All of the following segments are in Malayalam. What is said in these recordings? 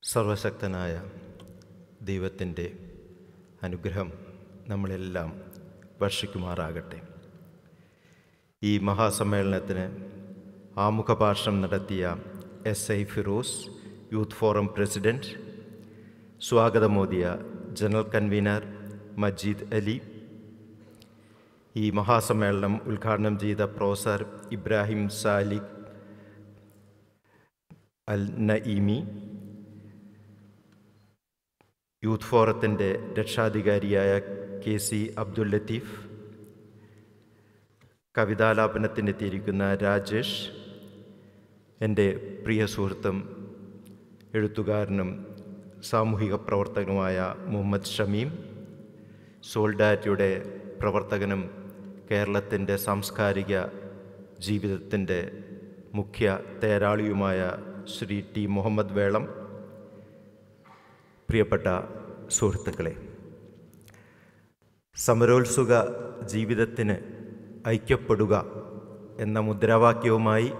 സർവശക്തനായ ദൈവത്തിൻ്റെ അനുഗ്രഹം നമ്മളെല്ലാം വർഷിക്കുമാറാകട്ടെ ഈ മഹാസമ്മേളനത്തിന് ആമുഖഭാഷണം നടത്തിയ S I Firoz youth forum president സ്വാഗതമോദിയ ജനറൽ കൺവീനർ മജീദ് അലി ഈ മഹാസമ്മേളനം ഉദ്ഘാടനം ചെയ്ത പ്രൊഫസർ ഇബ്രാഹിം സാലിഖ് അൽ നഈമി യൂത്ത് ഫോറത്തിൻ്റെ രക്ഷാധികാരിയായ കെ സി അബ്ദുൽ ലത്തീഫ് കവിതാലാപനത്തിനെത്തിയിരിക്കുന്ന രാജേഷ് എൻ്റെ പ്രിയ സുഹൃത്തും എഴുത്തുകാരനും സാമൂഹിക പ്രവർത്തകനുമായ മുഹമ്മദ് ഷമീം സോൾഡാരിറ്റിയുടെ പ്രവർത്തകനും കേരളത്തിൻ്റെ സാംസ്കാരിക ജീവിതത്തിൻ്റെ മുഖ്യ തേരാളിയുമായ ശ്രീ ടി മുഹമ്മദ് വേളം പ്രിയപ്പെട്ട സുഹൃത്തുക്കളെ സമരോത്സുക ജീവിതത്തിന് ഐക്യപ്പെടുക എന്ന മുദ്രാവാക്യവുമായി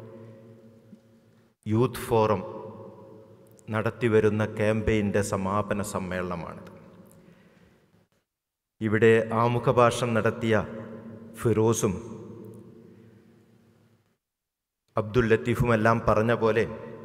യൂത്ത് ഫോറം നടത്തിവരുന്ന ക്യാമ്പയിൻ്റെ സമാപന സമ്മേളനമാണിത് ഇവിടെ ആമുഖഭാഷണം നടത്തിയ ഫിറോസും അബ്ദുൽ ലത്തീഫുമെല്ലാം പറഞ്ഞ പോലെ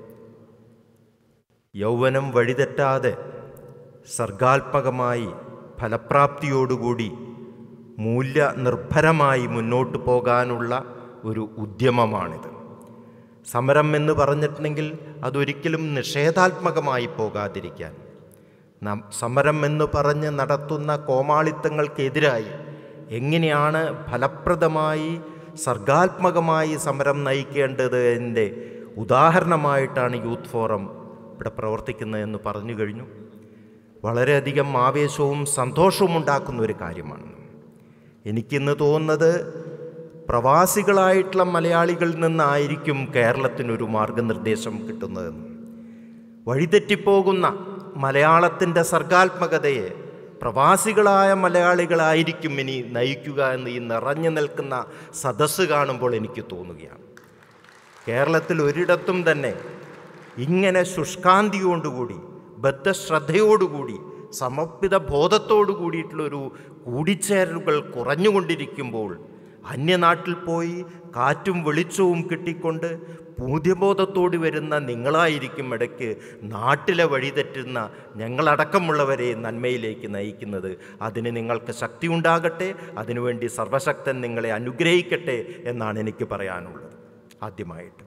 യൗവനം വഴിതെറ്റാതെ സർഗാത്മകമായി ഫലപ്രാപ്തിയോടുകൂടി മൂല്യനിർഭരമായി മുന്നോട്ട് പോകാനുള്ള ഒരു ഉദ്യമമാണിത് സമരം എന്ന് പറഞ്ഞിട്ടുണ്ടെങ്കിൽ അതൊരിക്കലും നിഷേധാത്മകമായി പോകാതിരിക്കാൻ നാം സമരം എന്ന് പറഞ്ഞ് നടത്തുന്ന കോമാളിത്തങ്ങൾക്കെതിരായി എങ്ങനെയാണ് ഫലപ്രദമായി സർഗാത്മകമായി സമരം നയിക്കേണ്ടത് എൻ്റെ ഉദാഹരണമായിട്ടാണ് യൂത്ത് ഫോറം ഇവിടെ പ്രവർത്തിക്കുന്നതെന്ന് പറഞ്ഞു കഴിഞ്ഞു വളരെയധികം ആവേശവും സന്തോഷവും ഉണ്ടാക്കുന്ന ഒരു കാര്യമാണ് എനിക്കിന്ന് തോന്നുന്നത് പ്രവാസികളായിട്ടുള്ള മലയാളികളിൽ നിന്നായിരിക്കും കേരളത്തിനൊരു മാർഗനിർദ്ദേശം കിട്ടുന്നതെന്ന് വഴിതെറ്റിപ്പോകുന്ന മലയാളത്തിൻ്റെ സർഗാത്മകതയെ പ്രവാസികളായ മലയാളികളായിരിക്കും ഇനി നയിക്കുക എന്ന് ഈ നിറഞ്ഞു നിൽക്കുന്ന സദസ്സ് കാണുമ്പോൾ എനിക്ക് തോന്നുകയാണ് കേരളത്തിൽ ഒരിടത്തും തന്നെ ഇങ്ങനെ ശുഷ്കാന്തിയോടുകൂടി ബദ്ധശ്രദ്ധയോടുകൂടി സമർപ്പിത ബോധത്തോടു കൂടിയിട്ടുള്ളൊരു കൂടിച്ചേരലുകൾ കുറഞ്ഞുകൊണ്ടിരിക്കുമ്പോൾ അന്യനാട്ടിൽ പോയി കാറ്റും വെളിച്ചവും കിട്ടിക്കൊണ്ട് പൂജ്യബോധത്തോടി വരുന്ന നിങ്ങളായിരിക്കും ഇടയ്ക്ക് നാട്ടിലെ വഴിതെറ്റുന്ന ഞങ്ങളടക്കമുള്ളവരെ നന്മയിലേക്ക് നയിക്കുന്നത് അതിന് നിങ്ങൾക്ക് ശക്തി ഉണ്ടാകട്ടെ അതിനുവേണ്ടി സർവശക്തൻ നിങ്ങളെ അനുഗ്രഹിക്കട്ടെ എന്നാണ് എനിക്ക് പറയാനുള്ളത് ആദ്യമായിട്ട്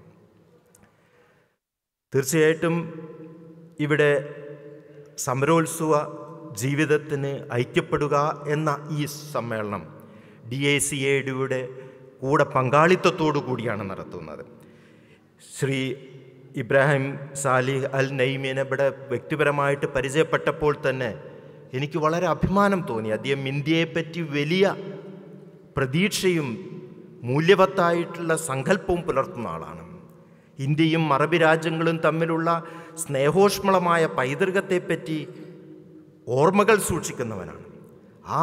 തീർച്ചയായിട്ടും ഇവിടെ സമരോത്സവ ജീവിതത്തിന് ഐക്യപ്പെടുക എന്ന ഈ സമ്മേളനം ഡി എ സി എയുടെ കൂടെ പങ്കാളിത്തത്തോടു കൂടിയാണ് നടത്തുന്നത് ശ്രീ ഇബ്രാഹിം സാലിഹ് അൽ നൈമിനെ ഇവിടെ വ്യക്തിപരമായിട്ട് പരിചയപ്പെട്ടപ്പോൾ തന്നെ എനിക്ക് വളരെ അഭിമാനം തോന്നി അദ്ദേഹം ഇന്ത്യയെപ്പറ്റി വലിയ പ്രതീക്ഷയും മൂല്യവത്തായിട്ടുള്ള സങ്കല്പവും പുലർത്തുന്ന ആളാണ് ഇന്ത്യയും അറബി രാജ്യങ്ങളും തമ്മിലുള്ള സ്നേഹോഷ്മളമായ പൈതൃകത്തെപ്പറ്റി ഓർമ്മകൾ സൂക്ഷിക്കുന്നവനാണ് ആ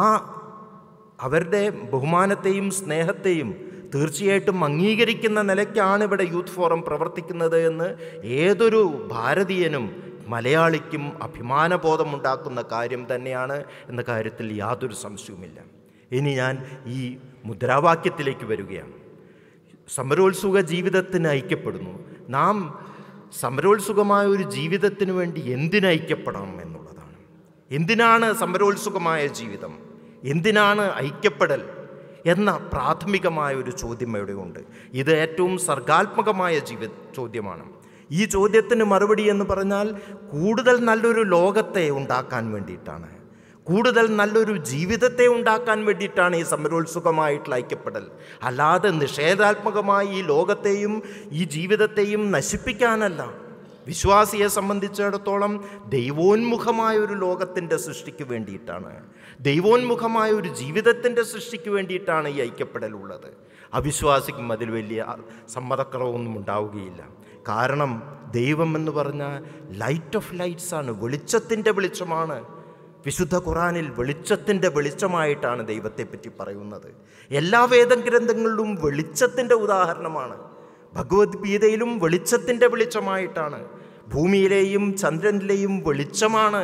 അവരുടെ ബഹുമാനത്തെയും സ്നേഹത്തെയും തീർച്ചയായിട്ടും അംഗീകരിക്കുന്ന നിലയ്ക്കാണ് ഇവിടെ യൂത്ത് ഫോറം പ്രവർത്തിക്കുന്നത് എന്ന് ഏതൊരു ഭാരതീയനും മലയാളിക്കും അഭിമാനബോധമുണ്ടാക്കുന്ന കാര്യം തന്നെയാണ് എന്ന കാര്യത്തിൽ യാതൊരു സംശയവുമില്ല ഇനി ഞാൻ ഈ മുദ്രാവാക്യത്തിലേക്ക് വരികയാണ് സമരോത്സുക ജീവിതത്തിന് ഐക്യപ്പെടുന്നു നാം സമരോത്സുകമായ ഒരു ജീവിതത്തിന് വേണ്ടി എന്തിന് ഐക്യപ്പെടണം എന്നുള്ളതാണ് എന്തിനാണ് സമരോത്സുകമായ ജീവിതം എന്തിനാണ് ഐക്യപ്പെടൽ എന്ന പ്രാഥമികമായ ഒരു ചോദ്യം ഇവിടെ ഉണ്ട് ഇത് ഏറ്റവും സർഗാത്മകമായ ജീവി ചോദ്യമാണ് ഈ ചോദ്യത്തിന് മറുപടി എന്ന് പറഞ്ഞാൽ കൂടുതൽ നല്ലൊരു ലോകത്തെ ഉണ്ടാക്കാൻ വേണ്ടിയിട്ടാണ് കൂടുതൽ നല്ലൊരു ജീവിതത്തെ ഉണ്ടാക്കാൻ വേണ്ടിയിട്ടാണ് ഈ സമരോത്സുകമായിട്ടുള്ള ഐക്യപ്പെടൽ അല്ലാതെ നിഷേധാത്മകമായി ഈ ലോകത്തെയും ഈ ജീവിതത്തെയും നശിപ്പിക്കാനല്ല വിശ്വാസിയെ സംബന്ധിച്ചിടത്തോളം ദൈവോന്മുഖമായ ഒരു ലോകത്തിൻ്റെ സൃഷ്ടിക്ക് വേണ്ടിയിട്ടാണ് ദൈവോന്മുഖമായ ഒരു ജീവിതത്തിൻ്റെ സൃഷ്ടിക്ക് വേണ്ടിയിട്ടാണ് ഈ ഐക്യപ്പെടലുള്ളത് അവിശ്വാസിക്കും അതിൽ വലിയ സമ്മതക്കുറവൊന്നും ഉണ്ടാവുകയില്ല കാരണം ദൈവം എന്ന് പറഞ്ഞാൽ ലൈറ്റ് ഓഫ് ലൈറ്റ്സ് ആണ് വെളിച്ചത്തിൻ്റെ വെളിച്ചമാണ് വിശുദ്ധ ഖുറാനിൽ വെളിച്ചത്തിൻ്റെ വെളിച്ചമായിട്ടാണ് ദൈവത്തെപ്പറ്റി പറയുന്നത് എല്ലാ വേദഗ്രന്ഥങ്ങളിലും വെളിച്ചത്തിൻ്റെ ഉദാഹരണമാണ് ഭഗവത്ഗീതയിലും വെളിച്ചത്തിൻ്റെ വെളിച്ചമായിട്ടാണ് ഭൂമിയിലെയും ചന്ദ്രനിലെയും വെളിച്ചമാണ്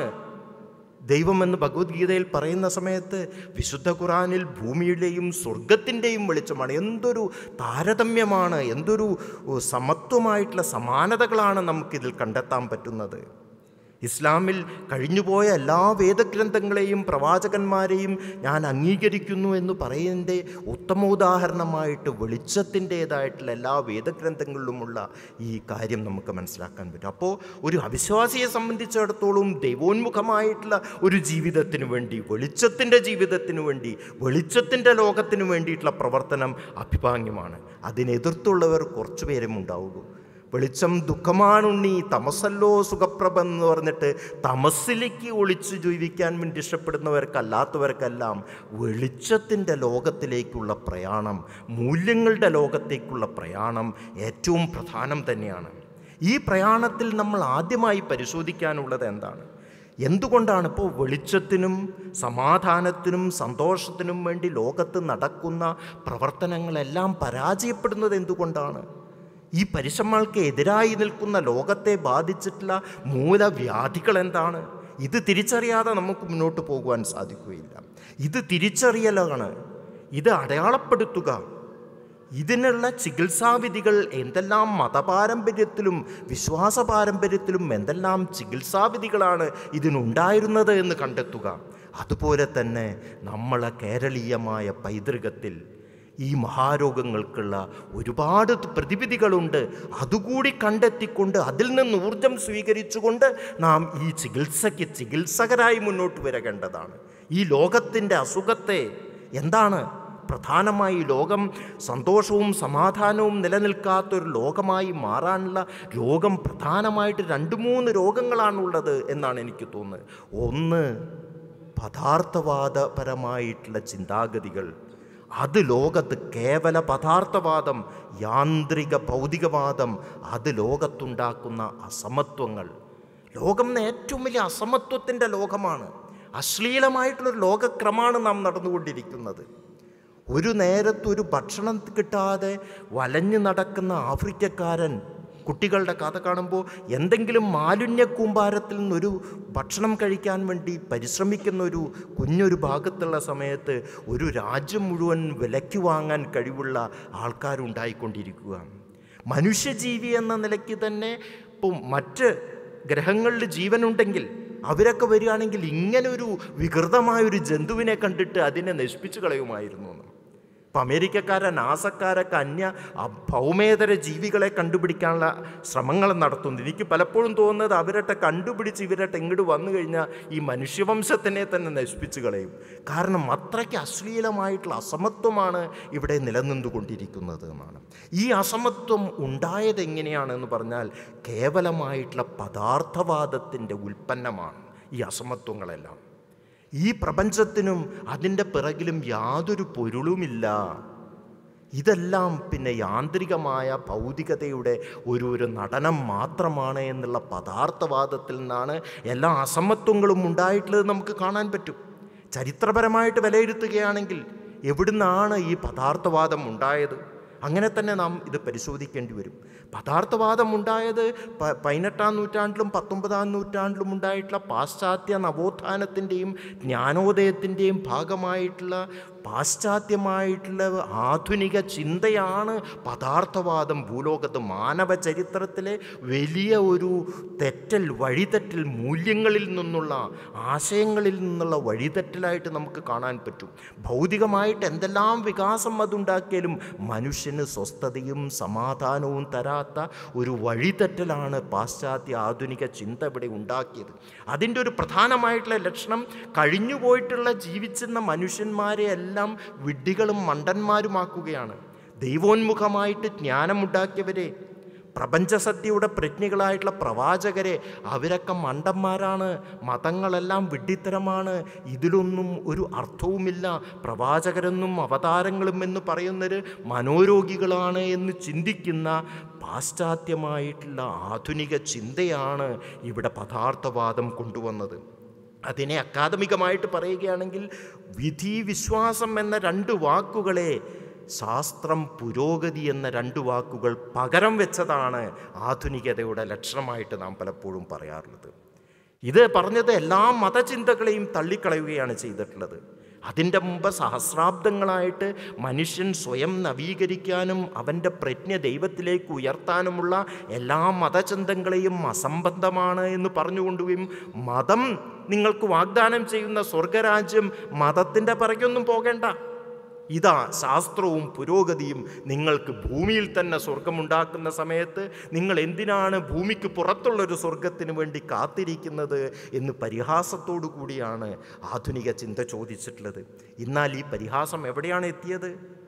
ദൈവമെന്ന് ഭഗവത്ഗീതയിൽ പറയുന്ന സമയത്ത് വിശുദ്ധ ഖുറാനിൽ ഭൂമിയുടെയും സ്വർഗത്തിൻ്റെയും വെളിച്ചമാണ് എന്തൊരു താരതമ്യമാണ് എന്തൊരു സമത്വമായിട്ടുള്ള സമാനതകളാണ് നമുക്കിതിൽ കണ്ടെത്താൻ പറ്റുന്നത് ഇസ്ലാമിൽ കഴിഞ്ഞുപോയ എല്ലാ വേദഗ്രന്ഥങ്ങളെയും പ്രവാചകന്മാരെയും ഞാൻ അംഗീകരിക്കുന്നു എന്ന് പറയുന്നതിൻ്റെ ഉത്തമ ഉദാഹരണമായിട്ട് വെളിച്ചത്തിൻ്റേതായിട്ടുള്ള എല്ലാ വേദഗ്രന്ഥങ്ങളിലുമുള്ള ഈ കാര്യം നമുക്ക് മനസ്സിലാക്കാൻ പറ്റും അപ്പോൾ ഒരു അവിശ്വാസിയെ സംബന്ധിച്ചിടത്തോളം ദൈവോന്മുഖമായിട്ടുള്ള ഒരു ജീവിതത്തിന് വേണ്ടി വെളിച്ചത്തിൻ്റെ ജീവിതത്തിന് വേണ്ടി വെളിച്ചത്തിൻ്റെ ലോകത്തിന് വേണ്ടിയിട്ടുള്ള പ്രവർത്തനം അഭിഭാഗ്യമാണ് അതിനെതിർത്തുള്ളവർ കുറച്ചു പേരും ഉണ്ടാവുള്ളൂ വെളിച്ചം ദുഃഖമാണുണ്ണി തമസല്ലോ സുഖപ്രഭം എന്ന് പറഞ്ഞിട്ട് തമസിലേക്ക് ഒളിച്ചു ജീവിക്കാൻ വേണ്ടി ഇഷ്ടപ്പെടുന്നവർക്കല്ലാത്തവർക്കെല്ലാം വെളിച്ചത്തിൻ്റെ ലോകത്തിലേക്കുള്ള പ്രയാണം മൂല്യങ്ങളുടെ ലോകത്തേക്കുള്ള പ്രയാണം ഏറ്റവും പ്രധാനം തന്നെയാണ് ഈ പ്രയാണത്തിൽ നമ്മൾ ആദ്യമായി പരിശോധിക്കാനുള്ളത് എന്താണ് എന്തുകൊണ്ടാണ് ഇപ്പോൾ വെളിച്ചത്തിനും സമാധാനത്തിനും സന്തോഷത്തിനും വേണ്ടി ലോകത്ത് നടക്കുന്ന പ്രവർത്തനങ്ങളെല്ലാം പരാജയപ്പെടുന്നത് എന്തുകൊണ്ടാണ് ഈ പരിശ്രമങ്ങൾക്ക് എതിരായി നിൽക്കുന്ന ലോകത്തെ ബാധിച്ചിട്ടുള്ള മൂലവ്യാധികൾ എന്താണ് ഇത് തിരിച്ചറിയാതെ നമുക്ക് മുന്നോട്ട് പോകുവാൻ സാധിക്കുകയില്ല ഇത് തിരിച്ചറിയലാണ് ഇത് അടയാളപ്പെടുത്തുക ഇതിനുള്ള ചികിത്സാവിധികൾ എന്തെല്ലാം മതപാരമ്പര്യത്തിലും വിശ്വാസ പാരമ്പര്യത്തിലും എന്തെല്ലാം ചികിത്സാവിധികളാണ് ഇതിനുണ്ടായിരുന്നത് എന്ന് കണ്ടെത്തുക അതുപോലെ തന്നെ നമ്മളെ കേരളീയമായ പൈതൃകത്തിൽ ഈ മഹാരോഗങ്ങൾക്കുള്ള ഒരുപാട് പ്രതിവിധികളുണ്ട് അതുകൂടി കണ്ടെത്തിക്കൊണ്ട് അതിൽ നിന്ന് ഊർജം സ്വീകരിച്ചുകൊണ്ട് നാം ഈ ചികിത്സയ്ക്ക് ചികിത്സകരായി മുന്നോട്ട് വരേണ്ടതാണ് ഈ ലോകത്തിൻ്റെ അസുഖത്തെ എന്താണ് പ്രധാനമായി ലോകം സന്തോഷവും സമാധാനവും നിലനിൽക്കാത്തൊരു ലോകമായി മാറാനുള്ള രോഗം പ്രധാനമായിട്ട് രണ്ട് മൂന്ന് രോഗങ്ങളാണുള്ളത് എന്നാണ് എനിക്ക് തോന്നുന്നത് ഒന്ന് പദാർത്ഥവാദപരമായിട്ടുള്ള ചിന്താഗതികൾ അത് ലോകത്ത് കേവല പദാർത്ഥവാദം യാന്ത്രിക ഭൗതികവാദം അത് ലോകത്തുണ്ടാക്കുന്ന അസമത്വങ്ങൾ ലോകം എന്ന ഏറ്റവും വലിയ അസമത്വത്തിൻ്റെ ലോകമാണ് അശ്ലീലമായിട്ടുള്ളൊരു ലോകക്രമമാണ് നാം നടന്നുകൊണ്ടിരിക്കുന്നത് ഒരു നേരത്തൊരു ഭക്ഷണം കിട്ടാതെ വലഞ്ഞു നടക്കുന്ന ആഫ്രിക്കക്കാരൻ കുട്ടികളുടെ കഥ കാണുമ്പോൾ എന്തെങ്കിലും മാലിന്യ കൂമ്പാരത്തിൽ നിന്നൊരു ഭക്ഷണം കഴിക്കാൻ വേണ്ടി പരിശ്രമിക്കുന്ന ഒരു കുഞ്ഞൊരു ഭാഗത്തുള്ള സമയത്ത് ഒരു രാജ്യം മുഴുവൻ വിലയ്ക്ക് വാങ്ങാൻ കഴിവുള്ള ആൾക്കാരുണ്ടായിക്കൊണ്ടിരിക്കുക മനുഷ്യജീവി എന്ന നിലയ്ക്ക് തന്നെ ഇപ്പം മറ്റ് ഗ്രഹങ്ങളിൽ ജീവനുണ്ടെങ്കിൽ അവരൊക്കെ വരികയാണെങ്കിൽ ഇങ്ങനൊരു വികൃതമായൊരു ജന്തുവിനെ കണ്ടിട്ട് അതിനെ നശിപ്പിച്ചു കളയുമായിരുന്നു എന്ന് ഇപ്പം അമേരിക്കക്കാരെ നാസക്കാരൊക്കെ അന്യ അ- ഭൗമേതര ജീവികളെ കണ്ടുപിടിക്കാനുള്ള ശ്രമങ്ങൾ നടത്തുന്നു എനിക്ക് പലപ്പോഴും തോന്നുന്നത് അവരട്ടെ കണ്ടുപിടിച്ച് ഇവരട്ടെ ഇങ്ങോട്ട് വന്നു കഴിഞ്ഞാൽ ഈ മനുഷ്യവംശത്തിനെ തന്നെ നശിപ്പിച്ചു കളയും കാരണം അത്രയ്ക്ക് അശ്ലീലമായിട്ടുള്ള അസമത്വമാണ് ഇവിടെ നിലനിന്നുകൊണ്ടിരിക്കുന്നത് എന്നാണ് ഈ അസമത്വം ഉണ്ടായത് എങ്ങനെയാണെന്ന് പറഞ്ഞാൽ കേവലമായിട്ടുള്ള പദാർത്ഥവാദത്തിൻ്റെ ഉൽപ്പന്നമാണ് ഈ അസമത്വങ്ങളെല്ലാം ഈ പ്രപഞ്ചത്തിനും അതിൻ്റെ പിറകിലും യാതൊരു പൊരുളുമില്ല ഇതെല്ലാം പിന്നെ യാന്ത്രികമായ ഭൗതികതയുടെ ഒരു ഒരു നടനം മാത്രമാണ് എന്നുള്ള പദാർത്ഥവാദത്തിൽ നിന്നാണ് എല്ലാ അസമത്വങ്ങളും ഉണ്ടായിട്ടുള്ളത് നമുക്ക് കാണാൻ പറ്റും ചരിത്രപരമായിട്ട് വിലയിരുത്തുകയാണെങ്കിൽ എവിടുന്നാണ് ഈ പദാർത്ഥവാദം ഉണ്ടായത് അങ്ങനെ തന്നെ നാം ഇത് പരിശോധിക്കേണ്ടി വരും പദാർത്ഥവാദം ഉണ്ടായത് പ- പതിനെട്ടാം നൂറ്റാണ്ടിലും പത്തൊമ്പതാം നൂറ്റാണ്ടിലും ഉണ്ടായിട്ടുള്ള പാശ്ചാത്യ നവോത്ഥാനത്തിൻ്റെയും ജ്ഞാനോദയത്തിൻ്റെയും ഭാഗമായിട്ടുള്ള പാശ്ചാത്യമായിട്ടുള്ള ആധുനിക ചിന്തയാണ് പദാർത്ഥവാദം ഭൂലോകത്ത് മാനവ ചരിത്രത്തിലെ വലിയ ഒരു തെറ്റൽ വഴിതെറ്റൽ മൂല്യങ്ങളിൽ നിന്നുള്ള ആശയങ്ങളിൽ നിന്നുള്ള വഴിതെറ്റലായിട്ട് നമുക്ക് കാണാൻ പറ്റും ഭൗതികമായിട്ട് എന്തെല്ലാം വികാസം അതുണ്ടാക്കിയാലും മനുഷ്യന് സ്വസ്ഥതയും സമാധാനവും തരാത്ത ഒരു വഴിതെറ്റലാണ് പാശ്ചാത്യ ആധുനിക ചിന്ത ഇവിടെ ഉണ്ടാക്കിയത് അതിൻ്റെ ഒരു പ്രധാനമായിട്ടുള്ള ലക്ഷണം കഴിഞ്ഞുപോയിട്ടുള്ള ജീവിച്ചിരുന്ന മനുഷ്യന്മാരെ എല്ലാം വിഡ്ഢികളും മണ്ടന്മാരുമാക്കുകയാണ് ദൈവോന്മുഖമായിട്ട് ജ്ഞാനമുണ്ടാക്കിയവരെ പ്രപഞ്ചസത്യയുടെ പ്രജ്ഞകളായിട്ടുള്ള പ്രവാചകരെ അവരൊക്കെ മണ്ടന്മാരാണ് മതങ്ങളെല്ലാം വിഡ്ഢിത്തരമാണ് ഇതിലൊന്നും ഒരു അർത്ഥവുമില്ല പ്രവാചകരെന്നും അവതാരങ്ങളും എന്ന് പറയുന്നവർ മനോരോഗികളാണ് എന്ന് ചിന്തിക്കുന്ന പാശ്ചാത്യമായിട്ടുള്ള ആധുനിക ചിന്തയാണ് ഇവിടെ പദാർത്ഥവാദം കൊണ്ടുവന്നത് അതിനെ അക്കാദമികമായിട്ട് പറയുകയാണെങ്കിൽ വിധി വിശ്വാസം എന്ന രണ്ട് വാക്കുകളെ ശാസ്ത്രം പുരോഗതി എന്ന രണ്ട് വാക്കുകൾ പകരം വെച്ചതാണ് ആധുനികതയുടെ ലക്ഷണമായിട്ട് നാം പലപ്പോഴും പറയാറുള്ളത് ഇത് പറഞ്ഞത് എല്ലാ മതചിന്തകളെയും തള്ളിക്കളയുകയാണ് ചെയ്തിട്ടുള്ളത് അതിൻ്റെ മുമ്പ് സഹസ്രാബ്ദങ്ങളായിട്ട് മനുഷ്യൻ സ്വയം നവീകരിക്കാനും അവൻ്റെ പ്രജ്ഞ ദൈവത്തിലേക്ക് ഉയർത്താനുമുള്ള എല്ലാ മതചിന്തകളെയും അസംബന്ധമാണ് എന്ന് പറഞ്ഞുകൊണ്ടുകയും മതം നിങ്ങൾക്ക് വാഗ്ദാനം ചെയ്യുന്ന സ്വർഗരാജ്യം മതത്തിൻ്റെ പിറകൊന്നും പോകേണ്ട ഇതാ ശാസ്ത്രവും പുരോഗതിയും നിങ്ങൾക്ക് ഭൂമിയിൽ തന്നെ സ്വർഗമുണ്ടാക്കുന്ന സമയത്ത് നിങ്ങൾ എന്തിനാണ് ഭൂമിക്ക് പുറത്തുള്ളൊരു സ്വർഗത്തിന് വേണ്ടി കാത്തിരിക്കുന്നത് എന്ന് പരിഹാസത്തോടു കൂടിയാണ് ആധുനിക ചിന്ത ചോദിച്ചിട്ടുള്ളത് എന്നാൽ ഈ പരിഹാസം എവിടെയാണ് എത്തിയത്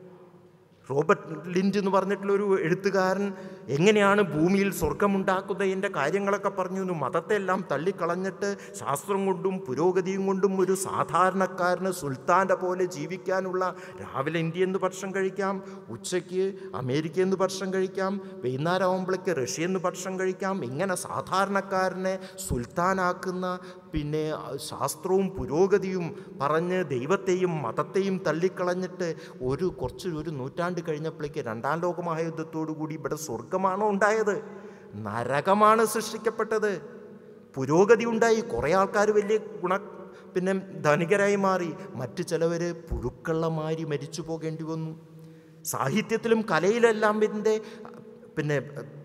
റോബർട്ട് ലിൻഡ് എന്ന് പറഞ്ഞിട്ടുള്ള ഒരു എഴുത്തുകാരൻ എങ്ങനെയാണ് ഭൂമിയിൽ സ്വർഗമുണ്ടാക്കുന്നതിൻ്റെ കാര്യങ്ങളൊക്കെ പറഞ്ഞു മതത്തെ എല്ലാം തള്ളിക്കളഞ്ഞിട്ട് ശാസ്ത്രം കൊണ്ടും പുരോഗതിയും കൊണ്ടും ഒരു സാധാരണക്കാരന് സുൽത്താൻ്റെ പോലെ ജീവിക്കാനുള്ള രാവിലെ ഇന്ത്യ എന്ന് ഭക്ഷണം കഴിക്കാം ഉച്ചയ്ക്ക് അമേരിക്ക എന്ന് ഭക്ഷണം കഴിക്കാം വൈകുന്നേരം ആകുമ്പോഴേക്ക് റഷ്യ എന്ന് ഭക്ഷണം കഴിക്കാം ഇങ്ങനെ സാധാരണക്കാരനെ സുൽത്താനാക്കുന്ന പിന്നെ ശാസ്ത്രവും പുരോഗതിയും പറഞ്ഞ് ദൈവത്തെയും മതത്തെയും തള്ളിക്കളഞ്ഞിട്ട് ഒരു കുറച്ച് ഒരു നൂറ്റാണ്ട് കഴിഞ്ഞപ്പോഴേക്ക് രണ്ടാം ലോക മഹായുദ്ധത്തോടു കൂടി ഇവിടെ സ്വർഗമാണോ ഉണ്ടായത് നരകമാണ് സൃഷ്ടിക്കപ്പെട്ടത് പുരോഗതി ഉണ്ടായി കുറേ ആൾക്കാർ വലിയ ഗുണ പിന്നെ ധനികരായി മാറി മറ്റു ചിലവർ പുഴുക്കള്ളമാരി മരിച്ചു പോകേണ്ടി വന്നു സാഹിത്യത്തിലും കലയിലെല്ലാം ഇതിൻ്റെ പിന്നെ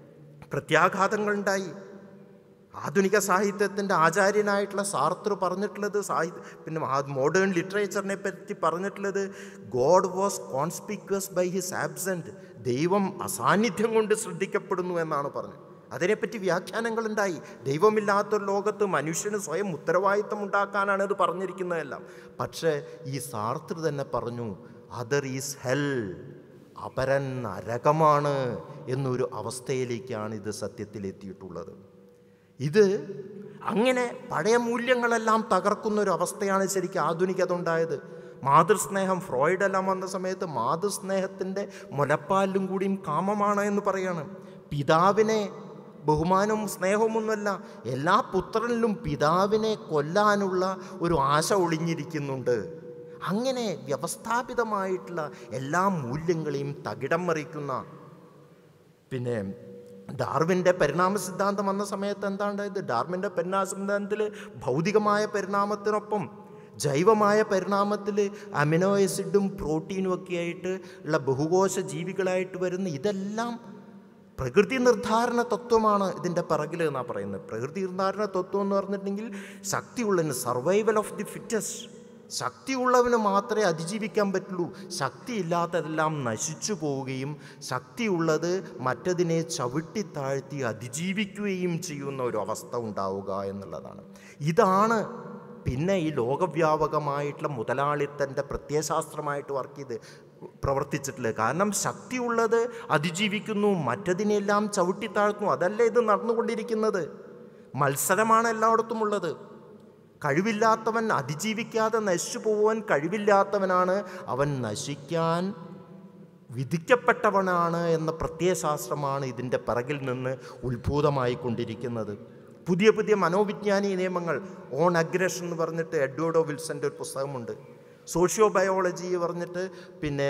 പ്രത്യാഘാതങ്ങളുണ്ടായി ആധുനിക സാഹിത്യത്തിൻ്റെ ആചാര്യനായിട്ടുള്ള സാർത്ര പറഞ്ഞിട്ടുള്ളത് സാഹിത്യ പിന്നെ മോഡേൺ ലിറ്ററേച്ചറിനെ പറ്റി പറഞ്ഞിട്ടുള്ളത് God was conspicuous by his absent ദൈവം അസാന്നിധ്യം കൊണ്ട് ശ്രദ്ധിക്കപ്പെടുന്നു എന്നാണ് പറഞ്ഞത് അതിനെപ്പറ്റി വ്യാഖ്യാനങ്ങളുണ്ടായി ദൈവമില്ലാത്തൊരു ലോകത്ത് മനുഷ്യന് സ്വയം ഉത്തരവാദിത്തം ഉണ്ടാക്കാനാണ് ഇത് പറഞ്ഞിരിക്കുന്നതെല്ലാം പക്ഷേ ഈ സാർത്ര തന്നെ പറഞ്ഞു അതർ ഈസ് ഹെൽ അപരൻ നരകമാണ് എന്നൊരു അവസ്ഥയിലേക്കാണ് ഇത് സത്യത്തിലെത്തിയിട്ടുള്ളത് ഇത് അങ്ങനെ പഴയ മൂല്യങ്ങളെല്ലാം തകർക്കുന്ന ഒരു അവസ്ഥയാണ് ശരിക്കും ആധുനികത ഉണ്ടായത് മാതൃസ്നേഹം ഫ്രോയിഡ് എല്ലാം വന്ന സമയത്ത് മാതൃസ്നേഹത്തിൻ്റെ മുലപ്പാലിലും കൂടിയും കാമമാണ് എന്ന് പറയാണ് പിതാവിനെ ബഹുമാനവും സ്നേഹവുമൊന്നുമല്ല എല്ലാ പുത്രനിലും പിതാവിനെ കൊല്ലാനുള്ള ഒരു ആശ ഒളിഞ്ഞിരിക്കുന്നുണ്ട് അങ്ങനെ വ്യവസ്ഥാപിതമായിട്ടുള്ള എല്ലാ മൂല്യങ്ങളെയും തകിടം മറിക്കുന്ന പിന്നെ ഡാർവിൻ്റെ പരിണാമ സിദ്ധാന്തം വന്ന സമയത്ത് എന്താണ്ടായത് ഡാർവിൻ്റെ പരിണാമ സിദ്ധാന്തത്തിൽ ഭൗതികമായ പരിണാമത്തിനൊപ്പം ജൈവമായ പരിണാമത്തിൽ അമിനോ ആസിഡും പ്രോട്ടീനും ഒക്കെ ആയിട്ട് ഉള്ള ബഹുകോശ ജീവികളായിട്ട് വരുന്ന ഇതെല്ലാം പ്രകൃതി നിർദ്ധാരണ തത്വമാണ് ഇതിൻ്റെ പിറകിൽ എന്നാണ് പറയുന്നത് പ്രകൃതി നിർദ്ധാരണ തത്വം എന്ന് പറഞ്ഞിട്ടുണ്ടെങ്കിൽ ശക്തിയുള്ളതിന് സർവൈവൽ ഓഫ് ദി ഫിറ്റസ്റ്റ് ശക്തിയുള്ളവന് മാത്രമേ അതിജീവിക്കാൻ പറ്റുള്ളൂ ശക്തിയില്ലാത്തതെല്ലാം നശിച്ചു പോവുകയും ശക്തിയുള്ളത് മറ്റതിനെ ചവിട്ടി താഴ്ത്തി അതിജീവിക്കുകയും ചെയ്യുന്ന ഒരു അവസ്ഥ ഉണ്ടാവുക എന്നുള്ളതാണ് ഇതാണ് പിന്നെ ഈ ലോകവ്യാപകമായിട്ടുള്ള മുതലാളിത്തൻ്റെ പ്രത്യയശാസ്ത്രമായിട്ട് വർക്ക് ചെയ്ത് പ്രവർത്തിച്ചിട്ടുള്ളത് കാരണം ശക്തിയുള്ളത് അതിജീവിക്കുന്നു മറ്റതിനെല്ലാം ചവിട്ടി താഴ്ത്തുന്നു അതല്ലേ ഇത് നടന്നുകൊണ്ടിരിക്കുന്നത് മത്സരമാണ് എല്ലായിടത്തും ഉള്ളത് കഴിവില്ലാത്തവൻ അതിജീവിക്കാതെ നശിച്ചു പോവാൻ കഴിവില്ലാത്തവനാണ് അവൻ നശിക്കാൻ വിധിക്കപ്പെട്ടവനാണ് എന്ന പ്രത്യയശാസ്ത്രമാണ് ഇതിൻ്റെ പിറകിൽ നിന്ന് ഉത്ഭൂതമായിക്കൊണ്ടിരിക്കുന്നത് പുതിയ പുതിയ മനോവിജ്ഞാനി നിയമങ്ങൾ ഓൺ അഗ്രഷൻ എന്ന് പറഞ്ഞിട്ട് എഡ്വേർഡോ വിൽസൻ്റെ ഒരു പുസ്തകമുണ്ട് സോഷ്യോ ബയോളജി പറഞ്ഞിട്ട് പിന്നെ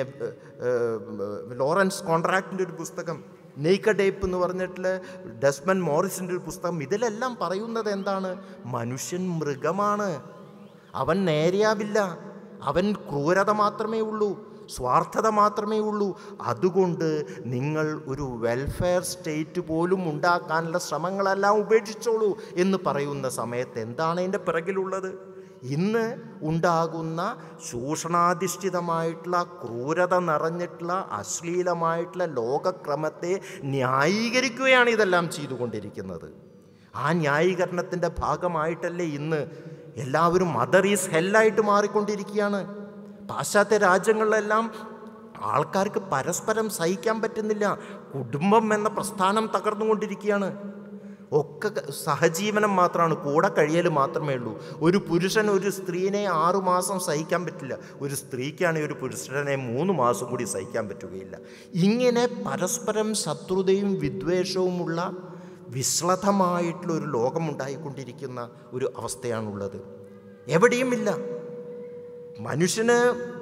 ലോറൻസ് കോൺട്രാക്റ്റിൻ്റെ ഒരു പുസ്തകം നെയ്ക്കഡേപ്പ് എന്ന് പറഞ്ഞിട്ടുള്ള ഡസ്മൻ മോറിസിൻ്റെ ഒരു പുസ്തകം ഇതിലെല്ലാം പറയുന്നത് എന്താണ് മനുഷ്യൻ മൃഗമാണ് അവൻ നേരെയാവില്ല അവൻ ക്രൂരത മാത്രമേ ഉള്ളൂ സ്വാർത്ഥത മാത്രമേ ഉള്ളൂ അതുകൊണ്ട് നിങ്ങൾ ഒരു വെൽഫെയർ സ്റ്റേറ്റ് പോലും ഉണ്ടാക്കാനുള്ള ശ്രമങ്ങളെല്ലാം ഉപേക്ഷിച്ചോളൂ എന്ന് പറയുന്ന സമയത്ത് എന്താണ് അതിൻ്റെ പിറകിലുള്ളത് ഇന്ന് ഉണ്ടാകുന്ന ചൂഷണാധിഷ്ഠിതമായിട്ടുള്ള ക്രൂരത നിറഞ്ഞിട്ടുള്ള അശ്ലീലമായിട്ടുള്ള ലോകക്രമത്തെ ന്യായീകരിക്കുകയാണ് ഇതെല്ലാം ചെയ്തുകൊണ്ടിരിക്കുന്നത് ആ ന്യായീകരണത്തിൻ്റെ ഭാഗമായിട്ടല്ലേ ഇന്ന് എല്ലാവരും മദർ ഈസ് ഹെല്ലായിട്ട് മാറിക്കൊണ്ടിരിക്കുകയാണ് പാശ്ചാത്യ രാജ്യങ്ങളിലെല്ലാം ആൾക്കാർക്ക് പരസ്പരം സഹിക്കാൻ പറ്റുന്നില്ല കുടുംബം എന്ന പ്രസ്ഥാനം തകർന്നുകൊണ്ടിരിക്കുകയാണ് ഒക്കെ സഹജീവനം മാത്രമാണ് കൂടെ കഴിയൽ മാത്രമേ ഉള്ളൂ ഒരു പുരുഷൻ ഒരു സ്ത്രീനെ ആറുമാസം സഹിക്കാൻ പറ്റില്ല ഒരു സ്ത്രീക്കാണെങ്കിൽ ഒരു പുരുഷനെ മൂന്ന് മാസം കൂടി സഹിക്കാൻ പറ്റുകയില്ല ഇങ്ങനെ പരസ്പരം ശത്രുതയും വിദ്വേഷവുമുള്ള വിശ്ലതമായിട്ടുള്ള ഒരു ലോകമുണ്ടായിക്കൊണ്ടിരിക്കുന്ന ഒരു അവസ്ഥയാണുള്ളത് എവിടെയുമില്ല മനുഷ്യന്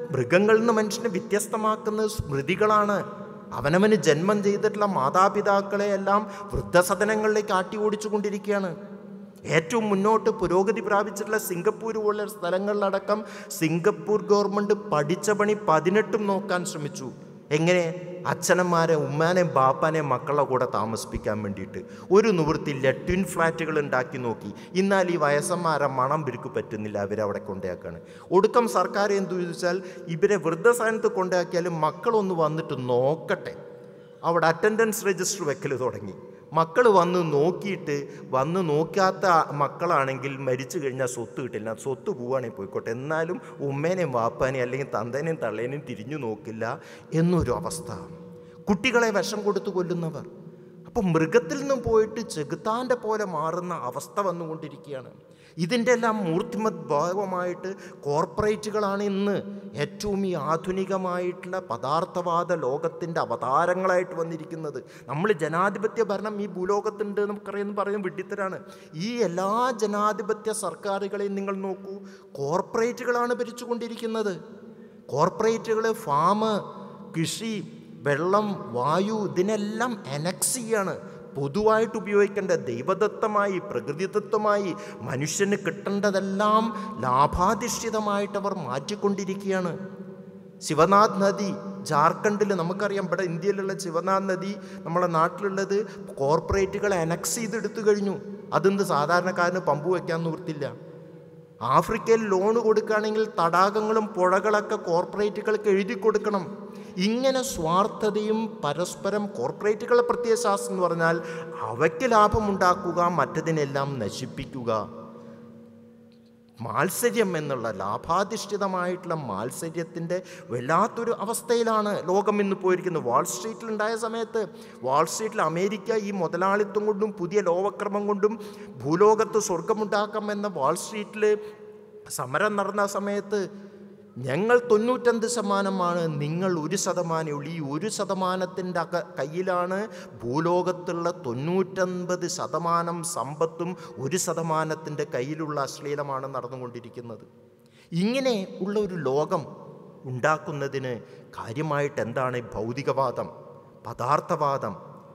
മൃഗങ്ങളിൽ നിന്ന് മനുഷ്യനെ വ്യത്യസ്തമാക്കുന്നത് സ്മൃതികളാണ് അവനവന് ജന്മം ചെയ്തിട്ടുള്ള മാതാപിതാക്കളെ എല്ലാം വൃദ്ധസദനങ്ങളിലേക്ക് ആട്ടി ഓടിച്ചു കൊണ്ടിരിക്കുകയാണ് ഏറ്റവും മുന്നോട്ട് പുരോഗതി പ്രാപിച്ചിട്ടുള്ള സിംഗപ്പൂർ പോലുള്ള സ്ഥലങ്ങളിലടക്കം സിംഗപ്പൂർ ഗവൺമെൻറ് പഠിച്ച പണി പതിനെട്ടും നോക്കാൻ ശ്രമിച്ചു എങ്ങനെ അച്ഛനന്മാരെ ഉമ്മാനെയും ബാപ്പാനെയും മക്കളുടെ കൂടെ താമസിപ്പിക്കാൻ വേണ്ടിയിട്ട് ഒരു നിവൃത്തിയില്ല ട്വിൻ ഫ്ലാറ്റുകൾ ഉണ്ടാക്കി നോക്കി എന്നാൽ ഈ വയസ്സന്മാരെ മണം പിരിക്ക് പറ്റുന്നില്ല അവരവിടെ കൊണ്ടാക്കാണ് ഒടുക്കം സർക്കാർ എന്തു ചോദിച്ചാൽ ഇവരെ വൃദ്ധസ്ഥാനത്ത് കൊണ്ടാക്കിയാലും മക്കളൊന്ന് വന്നിട്ട് നോക്കട്ടെ അവിടെ അറ്റൻഡൻസ് രജിസ്റ്റർ വെക്കൽ തുടങ്ങി മക്കൾ വന്ന് നോക്കിയിട്ട് വന്ന് നോക്കാത്ത മക്കളാണെങ്കിൽ മരിച്ചു കഴിഞ്ഞാൽ സ്വത്ത് കിട്ടില്ല സ്വത്ത് പോവുകയാണെങ്കിൽ പോയിക്കോട്ടെ എന്നാലും ഉമ്മേനെയും വാപ്പാനെയും അല്ലെങ്കിൽ തന്തേനെയും തള്ളേനെയും തിരിഞ്ഞു നോക്കില്ല എന്നൊരു അവസ്ഥ കുട്ടികളെ വിഷം കൊടുത്തു കൊല്ലുന്നവർ അപ്പം മൃഗത്തിൽ നിന്നും പോയിട്ട് ചെകുത്താൻ്റെ പോലെ മാറുന്ന അവസ്ഥ വന്നുകൊണ്ടിരിക്കുകയാണ് ഇതിൻ്റെ എല്ലാം മൂർത്തിമത് ഭാഗമായിട്ട് കോർപ്പറേറ്റുകളാണ് ഇന്ന് ഏറ്റവും ഈ ആധുനികമായിട്ടുള്ള പദാർത്ഥവാദ ലോകത്തിൻ്റെ അവതാരങ്ങളായിട്ട് വന്നിരിക്കുന്നത് നമ്മൾ ജനാധിപത്യ ഭരണം ഈ ഭൂലോകത്തുണ്ട് നമുക്കറിയാമെന്ന് പറയുന്ന വിഡ്ഢിത്തരാണ് ഈ എല്ലാ ജനാധിപത്യ സർക്കാരുകളെയും നിങ്ങൾ നോക്കൂ കോർപ്പറേറ്റുകളാണ് ഭരിച്ചുകൊണ്ടിരിക്കുന്നത് കോർപ്പറേറ്റുകൾ ഫാം കൃഷി വെള്ളം വായു ഇതിനെല്ലാം എനക്സ് ചെയ്യാണ് പൊതുവായിട്ട് ഉപയോഗിക്കേണ്ട ദൈവദത്തമായി പ്രകൃതിദത്തമായി മനുഷ്യന് കിട്ടേണ്ടതെല്ലാം ലാഭാധിഷ്ഠിതമായിട്ട് അവർ മാറ്റിക്കൊണ്ടിരിക്കുകയാണ് ശിവനാഥ് നദി ജാർഖണ്ഡിൽ നമുക്കറിയാം ഇവിടെ ഇന്ത്യയിലുള്ള ശിവനാഥ് നദി നമ്മളെ നാട്ടിലുള്ളത് കോർപ്പറേറ്റുകൾ അനക്സ് ചെയ്തെടുത്തു കഴിഞ്ഞു അതെന്ത് സാധാരണക്കാരന് പമ്പ് വയ്ക്കാൻ നിവൃത്തില്ല ആഫ്രിക്കയിൽ ലോൺ കൊടുക്കുകയാണെങ്കിൽ തടാകങ്ങളും പുഴകളൊക്കെ കോർപ്പറേറ്റുകൾക്ക് എഴുതി കൊടുക്കണം ഇങ്ങനെ സ്വാർത്ഥതയും പരസ്പരം കോർപ്പറേറ്റുകളുടെ പ്രത്യയശാസ്ത്രം എന്ന് പറഞ്ഞാൽ അവയ്ക്ക് ലാഭമുണ്ടാക്കുക മറ്റതിനെല്ലാം നശിപ്പിക്കുക മാത്സര്യം എന്നുള്ള ലാഭാധിഷ്ഠിതമായിട്ടുള്ള മാത്സര്യത്തിൻ്റെ വല്ലാത്തൊരു അവസ്ഥയിലാണ് ലോകം ഇന്ന് പോയിരിക്കുന്നത് വാൾ സ്ട്രീറ്റിൽ ഉണ്ടായ സമയത്ത് വാൾ സ്ട്രീറ്റിൽ അമേരിക്ക ഈ മുതലാളിത്തം കൊണ്ടും പുതിയ ലോകക്രമം കൊണ്ടും ഭൂലോകത്ത് സ്വർഗമുണ്ടാക്കാമെന്ന വാൾ സ്ട്രീറ്റിൽ സമരം നടന്ന സമയത്ത് ഞങ്ങൾ തൊണ്ണൂറ്റഞ്ച് ശതമാനമാണ് നിങ്ങൾ ഒരു ശതമാനമേ ഉള്ളൂ ഈ ഒരു ശതമാനത്തിൻ്റെ അക കയ്യിലാണ് ഭൂലോകത്തുള്ള തൊണ്ണൂറ്റൻപത് ശതമാനം സമ്പത്തും ഒരു ശതമാനത്തിൻ്റെ കയ്യിലുള്ള അശ്ലീലമാണ് നടന്നുകൊണ്ടിരിക്കുന്നത് ഇങ്ങനെ ഉള്ള ഒരു ലോകം ഉണ്ടാക്കുന്നതിന് കാര്യമായിട്ട് എന്താണ് ഭൗതികവാദം പദാർത്ഥവാദം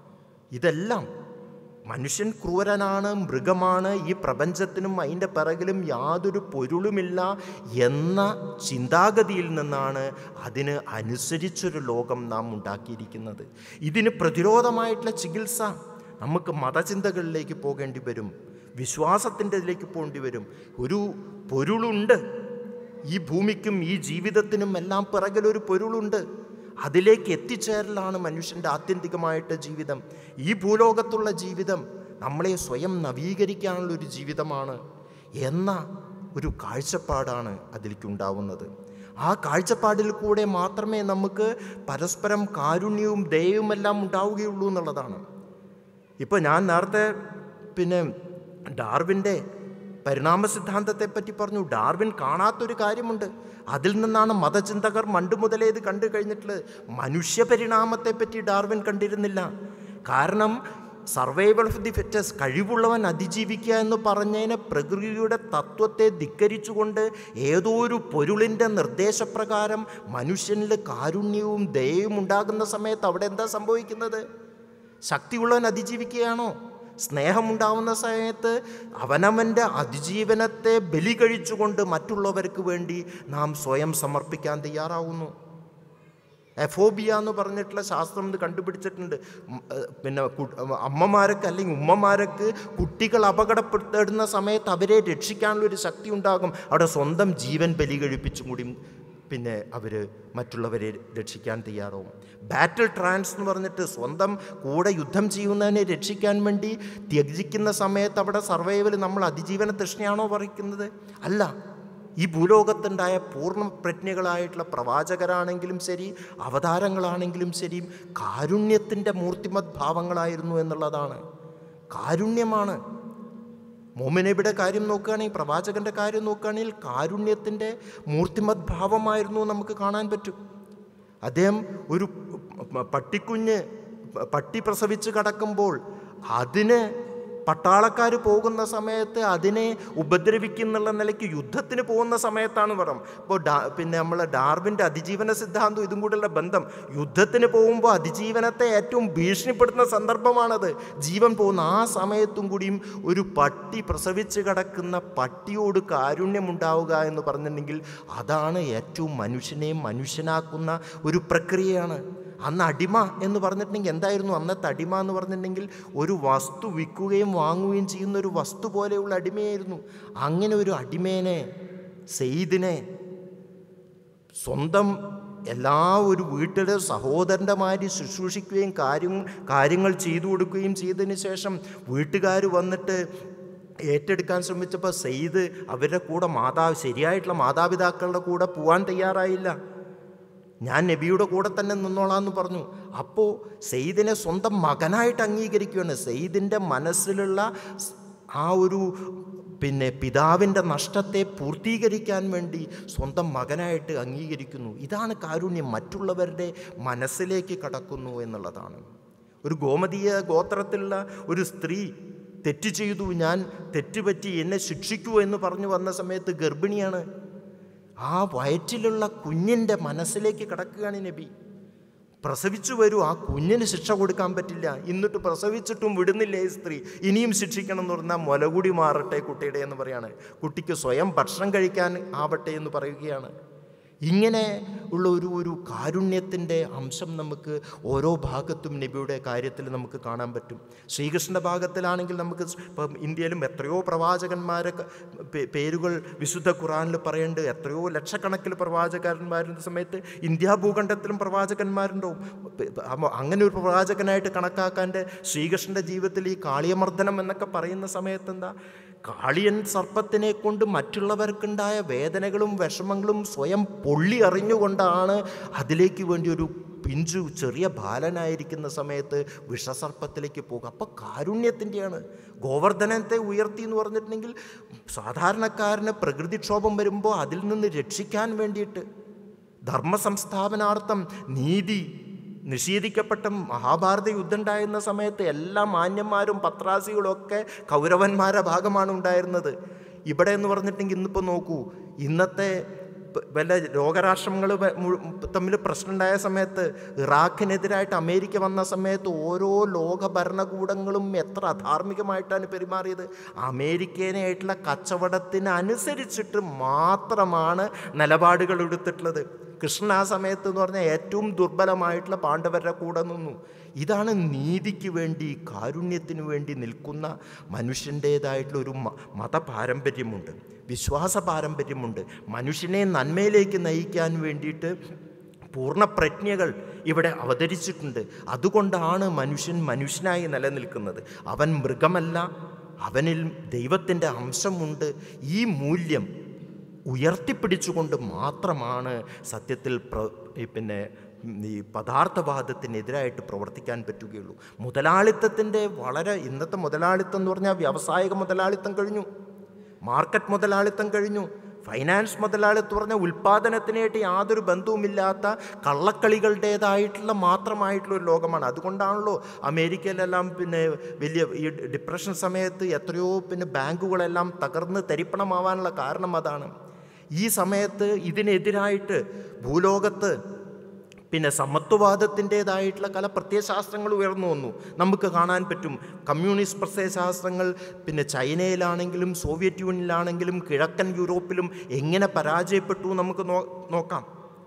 ഇതെല്ലാം മനുഷ്യൻ ക്രൂരനാണ് മൃഗമാണ് ഈ പ്രപഞ്ചത്തിനും അതിൻ്റെ പിറകിലും യാതൊരു പൊരുളുമില്ല എന്ന ചിന്താഗതിയിൽ നിന്നാണ് അതിന് അനുസരിച്ചൊരു ലോകം നാം ഉണ്ടാക്കിയിരിക്കുന്നത് ഇതിന് പ്രതിരോധമായിട്ടുള്ള ചികിത്സ നമുക്ക് മതചിന്തകളിലേക്ക് പോകേണ്ടി വരും വിശ്വാസത്തിൻ്റെ ഇതിലേക്ക് പോകേണ്ടി വരും ഒരു പൊരുളുണ്ട് ഈ ഭൂമിക്കും ഈ ജീവിതത്തിനും എല്ലാം പിറകിലൊരു പൊരുളുണ്ട് അതിലേക്ക് എത്തിച്ചേരലാണ് മനുഷ്യൻ്റെ ആത്യന്തികമായിട്ട് ജീവിതം ഈ ഭൂലോകത്തുള്ള ജീവിതം നമ്മളെ സ്വയം നവീകരിക്കാനുള്ള ഒരു ജീവിതമാണ് എന്ന ഒരു കാഴ്ചപ്പാടാണ് അതിലേക്കുണ്ടാവുന്നത് ആ കാഴ്ചപ്പാടിൽ കൂടെ മാത്രമേ നമുക്ക് പരസ്പരം കാരുണ്യവും ദയവുമെല്ലാം ഉണ്ടാവുകയുള്ളൂ എന്നുള്ളതാണ് ഇപ്പോൾ ഞാൻ നേരത്തെ പിന്നെ ഡാർവിൻ്റെ പരിണാമ സിദ്ധാന്തത്തെ പറ്റി പറഞ്ഞു ഡാർവിൻ കാണാത്തൊരു കാര്യമുണ്ട് അതിൽ നിന്നാണ് മതചിന്തകർ മണ്ടു മുതലേ ഇത് കണ്ടു കഴിഞ്ഞിട്ടുള്ളത് മനുഷ്യ പരിണാമത്തെ പറ്റി ഡാർവിൻ കണ്ടിരുന്നില്ല കാരണം സർവൈവൽ ഓഫ് ദി ഫിറ്റസ് കഴിവുള്ളവൻ അതിജീവിക്കുക എന്ന് പറഞ്ഞതിന് പ്രകൃതിയുടെ തത്വത്തെ ധിക്കരിച്ചുകൊണ്ട് ഏതോ ഒരു പൊരുളിൻ്റെ നിർദ്ദേശപ്രകാരം മനുഷ്യനിൽ കാരുണ്യവും ദയവും ഉണ്ടാകുന്ന സമയത്ത് അവിടെ എന്താ സംഭവിക്കുന്നത് ശക്തിയുള്ളവൻ അതിജീവിക്കുകയാണോ സ്നേഹമുണ്ടാവുന്ന സമയത്ത് അവനവൻ്റെ അതിജീവനത്തെ ബലി കഴിച്ചുകൊണ്ട് മറ്റുള്ളവർക്ക് വേണ്ടി നാം സ്വയം സമർപ്പിക്കാൻ തയ്യാറാവുന്നു എഫോബിയ എന്ന് പറഞ്ഞിട്ടുള്ള ശാസ്ത്രം ഇത് കണ്ടുപിടിച്ചിട്ടുണ്ട് ഉം, ഏഹ്, പിന്നെ കു- അമ്മമാരൊക്കെ അല്ലെങ്കിൽ ഉമ്മമാരൊക്കെ കുട്ടികൾ അപകടപ്പെടുന്ന സമയത്ത് അവരെ രക്ഷിക്കാനുള്ള ഒരു ശക്തി ഉണ്ടാകും അവിടെ സ്വന്തം ജീവൻ ബലി കഴിപ്പിച്ചും കൂടി പിന്നെ അവർ മറ്റുള്ളവരെ രക്ഷിക്കാൻ തയ്യാറാവും ബാറ്റിൽ ട്രാൻസ് എന്ന് പറഞ്ഞിട്ട് സ്വന്തം കൂടെ യുദ്ധം ചെയ്യുന്നതിനെ രക്ഷിക്കാൻ വേണ്ടി ത്യജിക്കുന്ന സമയത്ത് അവിടെ സർവൈവൽ നമ്മൾ അതിജീവന തൃഷ്ണയാണോ പറിക്കുന്നത് അല്ല ഈ ഭൂലോകത്തുണ്ടായ പൂർണ്ണ പ്രജ്ഞകളായിട്ടുള്ള പ്രവാചകരാണെങ്കിലും ശരി അവതാരങ്ങളാണെങ്കിലും ശരി കാരുണ്യത്തിൻ്റെ മൂർത്തിമത് ഭാവങ്ങളായിരുന്നു എന്നുള്ളതാണ് കാരുണ്യമാണ് മോമിനബിയുടെ കാര്യം നോക്കുകയാണെങ്കിൽ പ്രവാചകൻ്റെ കാര്യം നോക്കുകയാണെങ്കിൽ കാരുണ്യത്തിൻ്റെ മൂർത്തിമത് ഭാവമായിരുന്നു നമുക്ക് കാണാൻ പറ്റും അദ്ദേഹം ഒരു പ- പട്ടിക്കുഞ്ഞ് പ- പട്ടി പ്രസവിച്ച് കിടക്കുമ്പോൾ അതിന് പട്ടാളക്കാർ പോകുന്ന സമയത്ത് അതിനെ ഉപദ്രവിക്കുന്നുള്ള നിലയ്ക്ക് യുദ്ധത്തിന് പോകുന്ന സമയത്താണ് പറയും ഇപ്പോൾ ഡാ പിന്നെ നമ്മൾ ഡാർവിൻ്റെ അതിജീവന സിദ്ധാന്തം ഇതും കൂടെയുള്ള ബന്ധം യുദ്ധത്തിന് പോകുമ്പോൾ അതിജീവനത്തെ ഏറ്റവും ഭീഷണിപ്പെടുത്തുന്ന സന്ദർഭമാണത് ജീവൻ പോകുന്ന ആ സമയത്തും കൂടിയും ഒരു പട്ടി പ്രസവിച്ച് കിടക്കുന്ന പട്ടിയോട് കാരുണ്യമുണ്ടാവുക എന്ന് പറഞ്ഞിട്ടുണ്ടെങ്കിൽ അതാണ് ഏറ്റവും മനുഷ്യനെ മനുഷ്യനാക്കുന്ന ഒരു പ്രക്രിയയാണ് അന്ന് അടിമ എന്ന് പറഞ്ഞിട്ടുണ്ടെങ്കിൽ എന്തായിരുന്നു അന്നത്തെ അടിമ എന്ന് പറഞ്ഞിട്ടുണ്ടെങ്കിൽ ഒരു വസ്തു വിൽക്കുകയും വാങ്ങുകയും ചെയ്യുന്ന ഒരു വസ്തു പോലെയുള്ള അടിമയായിരുന്നു അങ്ങനെ ഒരു അടിമേനെ സെയ്ദിനെ സ്വന്തം എല്ലാ ഒരു വീട്ടിലെ സഹോദരൻ്റെ മാതിരി ശുശ്രൂഷിക്കുകയും കാര്യം കാര്യങ്ങൾ ചെയ്തു കൊടുക്കുകയും ചെയ്തതിന് ശേഷം വീട്ടുകാർ വന്നിട്ട് ഏറ്റെടുക്കാൻ ശ്രമിച്ചപ്പോൾ സെയ്ദ് അവരുടെ കൂടെ മാതാവ് ശരിയായിട്ടുള്ള മാതാപിതാക്കളുടെ കൂടെ പോകാൻ തയ്യാറായില്ല ഞാൻ നബിയുടെ കൂടെ തന്നെ നിന്നോളാന്ന് പറഞ്ഞു അപ്പോൾ സെയ്ദിനെ സ്വന്തം മകനായിട്ട് അംഗീകരിക്കുകയാണ് സെയ്ദിൻ്റെ മനസ്സിലുള്ള സ്- ആ ഒരു പിന്നെ പിതാവിൻ്റെ നഷ്ടത്തെ പൂർത്തീകരിക്കാൻ വേണ്ടി സ്വന്തം മകനായിട്ട് അംഗീകരിക്കുന്നു ഇതാണ് കാരുണ്യം മറ്റുള്ളവരുടെ മനസ്സിലേക്ക് കടക്കുന്നു എന്നുള്ളതാണ് ഒരു ഗോമതീയ ഗോത്രത്തിലുള്ള ഒരു സ്ത്രീ തെറ്റ് ചെയ്തു ഞാൻ തെറ്റുപറ്റി എന്നെ ശിക്ഷിക്കൂ എന്ന് പറഞ്ഞു വന്ന സമയത്ത് ഗർഭിണിയാണ് ആ വയറ്റിലുള്ള കുഞ്ഞിൻ്റെ മനസ്സിലേക്ക് കിടക്കുകയാണ് നബി പ്രസവിച്ചു വരൂ ആ കുഞ്ഞിന് ശിക്ഷ കൊടുക്കാൻ പറ്റില്ല എന്നിട്ട് പ്രസവിച്ചിട്ടും വിടുന്നില്ല ഈ സ്ത്രീ ഇനിയും ശിക്ഷിക്കണം എന്ന് പറഞ്ഞാൽ മുലകുടി മാറട്ടെ കുട്ടിയുടെ എന്ന് പറയാണ് കുട്ടിക്ക് സ്വയം ഭക്ഷണം കഴിക്കാൻ ആവട്ടെ എന്ന് പറയുകയാണ് ഇങ്ങനെ ഉള്ള ഒരു ഒരു കാരുണ്യത്തിൻ്റെ അംശം നമുക്ക് ഓരോ ഭാഗത്തും നബിയുടെ കാര്യത്തിൽ നമുക്ക് കാണാൻ പറ്റും ശ്രീകൃഷ്ണൻ്റെ ഭാഗത്തിലാണെങ്കിൽ നമുക്ക് ഇപ്പം ഇന്ത്യയിലും എത്രയോ പ്രവാചകന്മാരെ ക- പേ- പേരുകൾ വിശുദ്ധ ഖുറാനിൽ പറയുന്നുണ്ട് എത്രയോ ലക്ഷക്കണക്കിൽ പ്രവാചകന്മാരുന്ന സമയത്ത് ഇന്ത്യ ഭൂഖണ്ഡത്തിലും പ്രവാചകന്മാരുണ്ടാവും പ- പ- അപ്പൊ അങ്ങനെ ഒരു പ്രവാചകനായിട്ട് കണക്കാക്കാൻ്റെ ശ്രീകൃഷ്ണൻ്റെ ജീവിതത്തിൽ ഈ കാളിയമർദ്ദനം എന്നൊക്കെ പറയുന്ന സമയത്ത് എന്താ കാളിയൻ സർപ്പത്തിനെ കൊണ്ട് മറ്റുള്ളവർക്കുണ്ടായ വേദനകളും വിഷമങ്ങളും സ്വയം പൊള്ളി അറിഞ്ഞുകൊണ്ടാണ് അതിലേക്ക് വേണ്ടി ഒരു പിഞ്ചു ചെറിയ ബാലനായിരിക്കുന്ന സമയത്ത് വിഷസർപ്പത്തിലേക്ക് പോകുക അപ്പോൾ കാരുണ്യത്തിൻ്റെയാണ് ഗോവർദ്ധനത്തെ ഉയർത്തി എന്ന് പറഞ്ഞിട്ടുണ്ടെങ്കിൽ സാധാരണക്കാരന് പ്രകൃതിക്ഷോഭം വരുമ്പോൾ അതിൽ നിന്ന് രക്ഷിക്കാൻ വേണ്ടിയിട്ട് ധർമ്മ സംസ്ഥാപനാർത്ഥം നീതി നിഷേധിക്കപ്പെട്ട മഹാഭാരത യുദ്ധം ഉണ്ടായിരുന്ന സമയത്ത് എല്ലാ മാന്യന്മാരും പത്രാസികളും ഒക്കെ കൗരവന്മാരുടെ ഭാഗമാണ് ഉണ്ടായിരുന്നത് ഇവിടെ എന്ന് പറഞ്ഞിട്ടുണ്ടെങ്കിൽ ഇന്നിപ്പോൾ നോക്കൂ ഇന്നത്തെ പ- വല്ല ലോകരാഷ്ട്രങ്ങൾ തമ്മിൽ പ്രശ്നമുണ്ടായ സമയത്ത് ഇറാഖിനെതിരായിട്ട് അമേരിക്ക വന്ന സമയത്ത് ഓരോ ലോക ഭരണകൂടങ്ങളും എത്ര അധാർമികമായിട്ടാണ് പെരുമാറിയത് അമേരിക്കനായിട്ടുള്ള കച്ചവടത്തിന് അനുസരിച്ചിട്ട് മാത്രമാണ് നിലപാടുകൾ എടുത്തിട്ടുള്ളത് കൃഷ്ണൻ ആ സമയത്ത് എന്ന് പറഞ്ഞാൽ ഏറ്റവും ദുർബലമായിട്ടുള്ള പാണ്ഡവരുടെ കൂടെ നിന്നു ഇതാണ് നീതിക്ക് വേണ്ടി കാരുണ്യത്തിന് വേണ്ടി നിൽക്കുന്ന മനുഷ്യൻ്റേതായിട്ടുള്ള ഒരു മ- മതപാരമ്പര്യമുണ്ട് വിശ്വാസ പാരമ്പര്യമുണ്ട് മനുഷ്യനെ നന്മയിലേക്ക് നയിക്കാൻ വേണ്ടിയിട്ട് പൂർണ്ണ പ്രജ്ഞകൾ ഇവിടെ അവതരിച്ചിട്ടുണ്ട് അതുകൊണ്ടാണ് മനുഷ്യൻ മനുഷ്യനായി നിലനിൽക്കുന്നത് അവൻ മൃഗമല്ല അവനിൽ ദൈവത്തിൻ്റെ അംശമുണ്ട് ഈ മൂല്യം ഉയർത്തിപ്പിടിച്ചുകൊണ്ട് മാത്രമാണ് സത്യത്തിൽ പ്ര ഈ പിന്നെ ഈ പദാർത്ഥവാദത്തിനെതിരായിട്ട് പ്രവർത്തിക്കാൻ പറ്റുകയുള്ളൂ മുതലാളിത്തത്തിൻ്റെ വളരെ ഇന്നത്തെ മുതലാളിത്തം എന്ന് പറഞ്ഞാൽ വ്യാവസായിക മുതലാളിത്തം കഴിഞ്ഞു മാർക്കറ്റ് മുതലാളിത്തം കഴിഞ്ഞു ഫൈനാൻസ് മുതലാളിത്തം പറഞ്ഞാൽ ഉൽപ്പാദനത്തിനായിട്ട് യാതൊരു ബന്ധവുമില്ലാത്ത കള്ളക്കളികളുടേതായിട്ടുള്ള മാത്രമായിട്ടുള്ള ഒരു ലോകമാണ് അതുകൊണ്ടാണല്ലോ അമേരിക്കയിലെല്ലാം പിന്നെ വലിയ ഈ ഡിപ്രഷൻ സമയത്ത് എത്രയോ പിന്നെ ബാങ്കുകളെല്ലാം തകർന്ന് തരിപ്പണമാവാനുള്ള കാരണം അതാണ് ഈ സമയത്ത് ഇതിനെതിരായിട്ട് ഭൂലോകത്ത് പിന്നെ സമത്വവാദത്തിൻ്റേതായിട്ടുള്ള പല പ്രത്യയശാസ്ത്രങ്ങൾ ഉയർന്നു വന്നു നമുക്ക് കാണാൻ പറ്റും കമ്മ്യൂണിസ്റ്റ് പ്രത്യയശാസ്ത്രങ്ങൾ പിന്നെ ചൈനയിലാണെങ്കിലും സോവിയറ്റ് യൂണിയനിലാണെങ്കിലും കിഴക്കൻ യൂറോപ്പിലും എങ്ങനെ പരാജയപ്പെട്ടു നമുക്ക് നോ നോക്കാം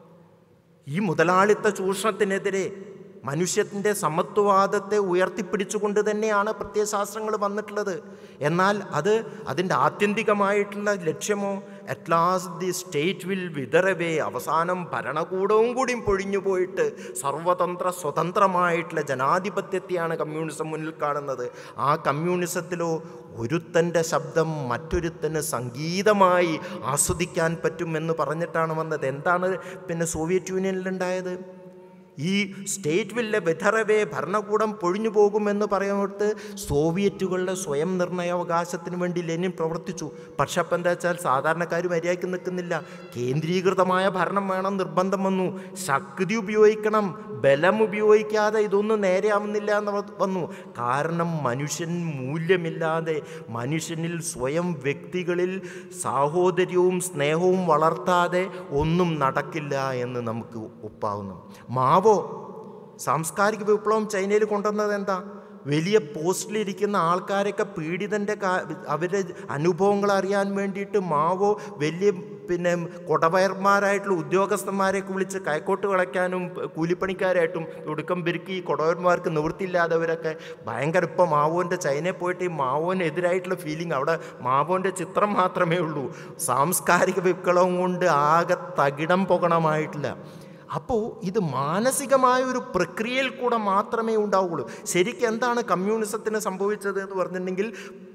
ഈ മുതലാളിത്ത ചൂഷണത്തിനെതിരെ മനുഷ്യത്തിൻ്റെ സമത്വവാദത്തെ ഉയർത്തിപ്പിടിച്ചുകൊണ്ട് തന്നെയാണ് പ്രത്യയശാസ്ത്രങ്ങൾ വന്നിട്ടുള്ളത് എന്നാൽ അത് അതിൻ്റെ ആത്യന്തികമായിട്ടുള്ള ലക്ഷ്യമോ at last the state will wither away അവസാനം ഭരണകൂടവും കൂടിയും പൊഴിഞ്ഞു പോയിട്ട് സർവതന്ത്ര സ്വതന്ത്രമായിട്ടുള്ള ജനാധിപത്യത്തെയാണ് കമ്മ്യൂണിസം മുന്നിൽ കാണുന്നത് ആ കമ്മ്യൂണിസത്തിലോ ഒരുത്തൻ്റെ ശബ്ദം മറ്റൊരുത്തന് സംഗീതമായി ആസ്വദിക്കാൻ പറ്റുമെന്ന് പറഞ്ഞിട്ടാണ് വന്നത് എന്താണ് പിന്നെ സോവിയറ്റ് യൂണിയനിലുണ്ടായത് ഈ സ്റ്റേറ്റ് വില്ലെ വെതറവേ ഭരണകൂടം പൊഴിഞ്ഞു പോകുമെന്ന് പറയുന്നിടത്ത് സോവിയറ്റുകളുടെ സ്വയം നിർണയാവകാശത്തിന് വേണ്ടി ലെനിൻ പ്രവർത്തിച്ചു പക്ഷെ അപ്പം എന്താ വെച്ചാൽ സാധാരണക്കാർ മര്യാദയ്ക്ക് നിൽക്കുന്നില്ല കേന്ദ്രീകൃതമായ ഭരണം വേണം നിർബന്ധം വന്നു ശക്തി ഉപയോഗിക്കണം ബലം ഉപയോഗിക്കാതെ ഇതൊന്നും നേരെയാവുന്നില്ല എന്ന് വ- വന്നു കാരണം മനുഷ്യൻ മൂല്യമില്ലാതെ മനുഷ്യനിൽ സ്വയം വ്യക്തികളിൽ സാഹോദര്യവും സ്നേഹവും വളർത്താതെ ഒന്നും നടക്കില്ല എന്ന് നമുക്ക് ഒപ്പാവുന്നു മാവോ സാംസ്കാരിക വിപ്ലവം ചൈനയിൽ കൊണ്ടുവന്നത് എന്താ വലിയ പോസ്റ്റിലിരിക്കുന്ന ആൾക്കാരൊക്കെ പീഡിതൻ്റെ കാ അവരുടെ അനുഭവങ്ങൾ അറിയാൻ വേണ്ടിയിട്ട് മാവോ വലിയ പിന്നെ കൊടവയർമാരായിട്ടുള്ള ഉദ്യോഗസ്ഥന്മാരെയൊക്കെ വിളിച്ച് കൈക്കോട്ട് കളയ്ക്കാനും കൂലിപ്പണിക്കാരായിട്ടും ഒടുക്കം പെരുക്കി ഈ കൊടവയർമാർക്ക് നിവൃത്തിയില്ലാത്തവരൊക്കെ ഭയങ്കര ഇപ്പം മാവോൻ്റെ ചൈനയിൽ പോയിട്ട് ഈ മാവോനെതിരായിട്ടുള്ള ഫീലിംഗ് അവിടെ മാവോൻ്റെ ചിത്രം മാത്രമേ ഉള്ളൂ സാംസ്കാരിക വിപ്ലവം കൊണ്ട് ആകെ തകിടം പുകണമായിട്ടില്ല അപ്പോൾ ഇത് മാനസികമായ ഒരു പ്രക്രിയയിൽ കൂടെ മാത്രമേ ഉണ്ടാവുകയുള്ളൂ ശരിക്കും എന്താണ് കമ്മ്യൂണിസത്തിന് സംഭവിച്ചത് എന്ന് പറഞ്ഞിട്ടുണ്ടെങ്കിൽ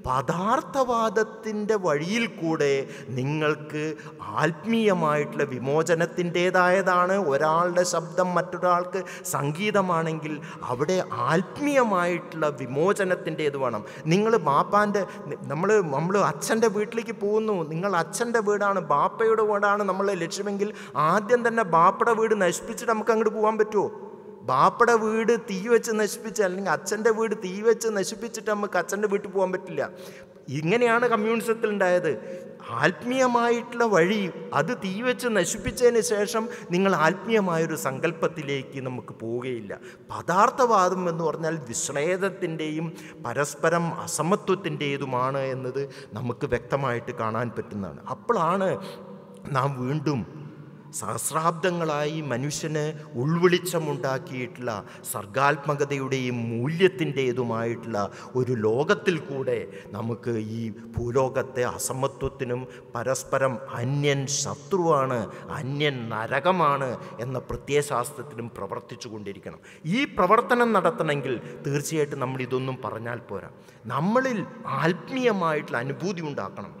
പദാർത്ഥവാദത്തിൻ്റെ വഴിയിൽ കൂടെ നിങ്ങൾക്ക് ആത്മീയമായിട്ടുള്ള വിമോചനത്തിൻ്റേതായതാണ് ഒരാളുടെ ശബ്ദം മറ്റൊരാൾക്ക് സംഗീതമാണെങ്കിൽ അവിടെ ആത്മീയമായിട്ടുള്ള വിമോചനത്തിൻ്റേത് വേണം നിങ്ങൾ ബാപ്പാൻ്റെ നമ്മൾ നമ്മൾ അച്ഛൻ്റെ വീട്ടിലേക്ക് പോകുന്നു നിങ്ങൾ അച്ഛൻ്റെ വീടാണ് ബാപ്പയുടെ വീടാണ് നമ്മളെ ലക്ഷ്യമെങ്കിൽ ആദ്യം തന്നെ ബാപ്പയുടെ വീട് നശിപ്പിച്ചിട്ട് നമുക്ക് അങ്ങോട്ട് പോകാൻ പറ്റുമോ ബാപ്പയുടെ വീട് തീ വെച്ച് നശിപ്പിച്ച് അല്ലെങ്കിൽ അച്ഛൻ്റെ വീട് തീ വെച്ച് നശിപ്പിച്ചിട്ട് നമുക്ക് അച്ഛൻ്റെ വീട്ടിൽ പോകാൻ പറ്റില്ല ഇങ്ങനെയാണ് കമ്മ്യൂണിസത്തിൽ ഉണ്ടായത് ആത്മീയമായിട്ടുള്ള വഴി അത് തീ വെച്ച് നശിപ്പിച്ചതിന് ശേഷം നിങ്ങൾ ആത്മീയമായൊരു സങ്കല്പത്തിലേക്ക് നമുക്ക് പോവുകയില്ല പദാർത്ഥവാദം എന്ന് പറഞ്ഞാൽ വിശ്ലേദത്തിൻ്റെയും പരസ്പരം അസമത്വത്തിൻ്റേതുമാണ് എന്നത് നമുക്ക് വ്യക്തമായിട്ട് കാണാൻ പറ്റുന്നതാണ് അപ്പോഴാണ് നാം വീണ്ടും സഹസ്രാബ്ദങ്ങളായി മനുഷ്യന് ഉൾവെളിച്ചമുണ്ടാക്കിയിട്ടുള്ള സർഗാത്മകതയുടെയും മൂല്യത്തിൻ്റേതുമായിട്ടുള്ള ഒരു ലോകത്തിൽ കൂടെ നമുക്ക് ഈ ഭൂലോകത്തെ അസമത്വത്തിനും പരസ്പരം അന്യൻ ശത്രുവാണ് അന്യൻ നരകമാണ് എന്ന പ്രത്യയശാസ്ത്രത്തിനും പ്രവർത്തിച്ചു കൊണ്ടിരിക്കണം ഈ പ്രവർത്തനം നടത്തണമെങ്കിൽ തീർച്ചയായിട്ടും നമ്മൾ ഇതൊന്നും പറഞ്ഞാൽ പോരാ നമ്മളിൽ ആത്മീയമായിട്ടുള്ള അനുഭൂതി ഉണ്ടാക്കണം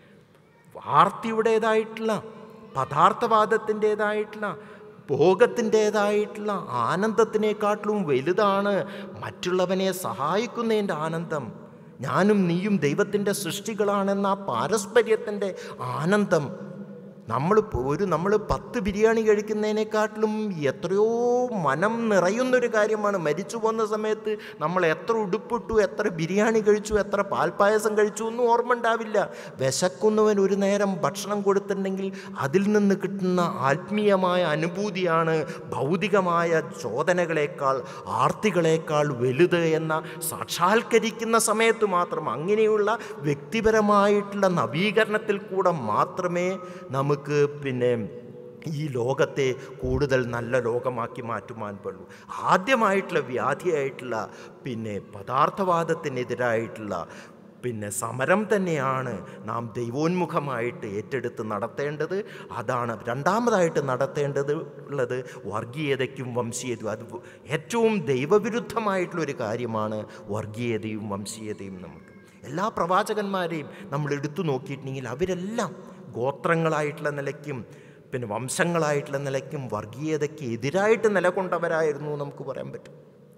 വാർത്തയുടേതായിട്ടുള്ള പദാർത്ഥവാദത്തിൻ്റേതായിട്ടുള്ള ഭോഗത്തിൻ്റേതായിട്ടുള്ള ആനന്ദത്തിനേക്കാട്ടിലും വലുതാണ് മറ്റുള്ളവനെ സഹായിക്കുന്നതിൻ്റെ ആനന്ദം ഞാനും നീയും ദൈവത്തിൻ്റെ സൃഷ്ടികളാണെന്ന ആ പാരസ്പര്യത്തിൻ്റെ ആനന്ദം നമ്മൾ ഒരു നമ്മൾ പത്ത് ബിരിയാണി കഴിക്കുന്നതിനെക്കാട്ടിലും എത്രയോ മനം നിറയുന്നൊരു കാര്യമാണ് മരിച്ചു പോകുന്ന സമയത്ത് നമ്മൾ എത്ര ഉടുപ്പിട്ടു എത്ര ബിരിയാണി കഴിച്ചു എത്ര പാൽപ്പായസം കഴിച്ചു ഒന്നും ഓർമ്മ ഉണ്ടാവില്ല വിശക്കുന്നവൻ ഒരു നേരം ഭക്ഷണം കൊടുത്തിട്ടുണ്ടെങ്കിൽ അതിൽ നിന്ന് കിട്ടുന്ന ആത്മീയമായ അനുഭൂതിയാണ് ഭൗതികമായ ചോദനകളേക്കാൾ ആർത്തികളേക്കാൾ വലുത് എന്ന സാക്ഷാത്കരിക്കുന്ന സമയത്ത് മാത്രം അങ്ങനെയുള്ള വ്യക്തിപരമായിട്ടുള്ള നവീകരണത്തിൽ കൂടെ മാത്രമേ നമുക്ക് പിന്നെ ഈ ലോകത്തെ കൂടുതൽ നല്ല ലോകമാക്കി മാറ്റുവാൻ പാടുള്ളൂ ആദ്യമായിട്ടുള്ള വ്യാധിയായിട്ടുള്ള പിന്നെ പദാർത്ഥവാദത്തിനെതിരായിട്ടുള്ള പിന്നെ സമരം തന്നെയാണ് നാം ദൈവോന്മുഖമായിട്ട് ഏറ്റെടുത്ത് നടത്തേണ്ടത് അതാണ് രണ്ടാമതായിട്ട് നടത്തേണ്ടത് ഉള്ളത് വർഗീയതയ്ക്കും വംശീയതയും അത് ഏറ്റവും ദൈവവിരുദ്ധമായിട്ടുള്ളൊരു കാര്യമാണ് വർഗീയതയും വംശീയതയും നമുക്ക് എല്ലാ പ്രവാചകന്മാരെയും നമ്മൾ എടുത്തു നോക്കിയിട്ടുണ്ടെങ്കിൽ അവരെല്ലാം ഗോത്രങ്ങളായിട്ടുള്ള നിലയ്ക്കും പിന്നെ വംശങ്ങളായിട്ടുള്ള നിലയ്ക്കും വർഗീയതയ്ക്ക് എതിരായിട്ട് നിലകൊണ്ടവരായിരുന്നു നമുക്ക് പറയാൻ പറ്റും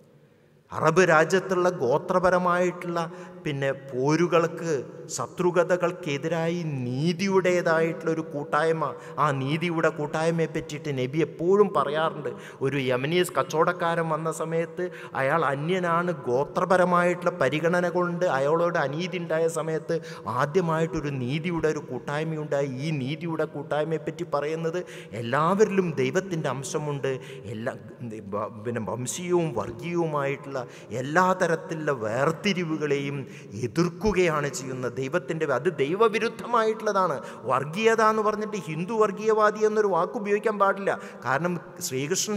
അറബ് രാജ്യത്തുള്ള ഗോത്രപരമായിട്ടുള്ള പിന്നെ പോരുകൾക്ക് ശത്രുഗതകൾക്കെതിരായി നീതിയുടേതായിട്ടുള്ള ഒരു കൂട്ടായ്മ ആ നീതിയുടെ കൂട്ടായ്മയെ പറ്റിയിട്ട് നബി എപ്പോഴും പറയാറുണ്ട് ഒരു യമനീസ് കച്ചവടക്കാരൻ വന്ന സമയത്ത് അയാൾ അന്യനാണ് ഗോത്രപരമായിട്ടുള്ള പരിഗണന കൊണ്ട് അയാളോട് അനീതി ഉണ്ടായ സമയത്ത് ആദ്യമായിട്ടൊരു നീതിയുടെ ഒരു കൂട്ടായ്മയുണ്ടായി ഈ നീതിയുടെ കൂട്ടായ്മയെ പറ്റി പറയുന്നത് എല്ലാവരിലും ദൈവത്തിൻ്റെ അംശമുണ്ട് എല്ലാ ബ- പിന്നെ വംശീയവും വർഗീയവുമായിട്ടുള്ള എല്ലാ തരത്തിലുള്ള വേർതിരിവുകളെയും എതിർക്കുകയാണ് ചെയ്യുന്നത് ദൈവത്തിൻ്റെ അത് ദൈവവിരുദ്ധമായിട്ടുള്ളതാണ് വർഗീയത എന്ന് പറഞ്ഞിട്ട് ഹിന്ദു വർഗീയവാദി എന്നൊരു വാക്ക് ഉപയോഗിക്കാൻ പാടില്ല കാരണം ശ്രീകൃഷ്ണൻ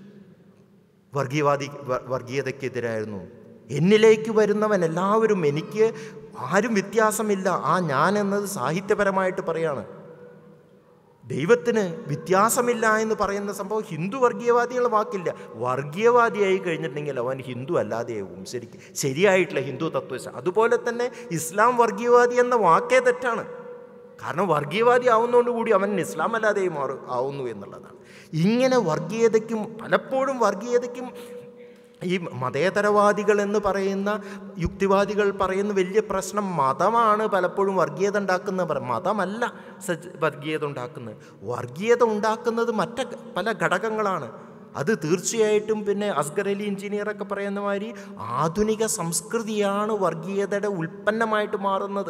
വർഗീയവാദി വ- വർഗീയതയ്ക്കെതിരായിരുന്നു എന്നിലേക്ക് വരുന്നവൻ എല്ലാവരും എനിക്ക് ആരും വ്യത്യാസമില്ല ആ ഞാൻ എന്നത് സാഹിത്യപരമായിട്ട് പറയാണ് ദൈവത്തിന് വ്യത്യാസമില്ല എന്ന് പറയുന്ന സംഭവം ഹിന്ദു വർഗീയവാദികളുടെ വാക്കില്ല വർഗീയവാദിയായി കഴിഞ്ഞിട്ടുണ്ടെങ്കിൽ അവൻ ഹിന്ദു അല്ലാതെയാവും ശരിക്കും ശരിയായിട്ടുള്ള ഹിന്ദു തത്വശ അതുപോലെ തന്നെ ഇസ്ലാം വർഗീയവാദി എന്ന വാക്കേ തെറ്റാണ് കാരണം വർഗീയവാദി ആവുന്നതുകൊണ്ട് കൂടി അവൻ ഇസ്ലാം അല്ലാതെയും മാറും ആവുന്നു എന്നുള്ളതാണ് ഇങ്ങനെ വർഗീയതയ്ക്കും പലപ്പോഴും വർഗീയതയ്ക്കും ഈ മതേതരവാദികൾ എന്ന് പറയുന്ന യുക്തിവാദികൾ പറയുന്ന വലിയ പ്രശ്നം മതമാണ് പലപ്പോഴും വർഗീയത ഉണ്ടാക്കുന്നത് പറ- മതമല്ല സജ് വർഗീയത ഉണ്ടാക്കുന്നത് വർഗീയത ഉണ്ടാക്കുന്നത് മറ്റ് പല ഘടകങ്ങളാണ് അത് തീർച്ചയായിട്ടും പിന്നെ അസ്ഗർ അലി എഞ്ചിനീയറൊക്കെ പറയുന്ന മാതിരി ആധുനിക സംസ്കൃതിയാണ് വർഗീയതയുടെ ഉൽപ്പന്നമായിട്ട് മാറുന്നത്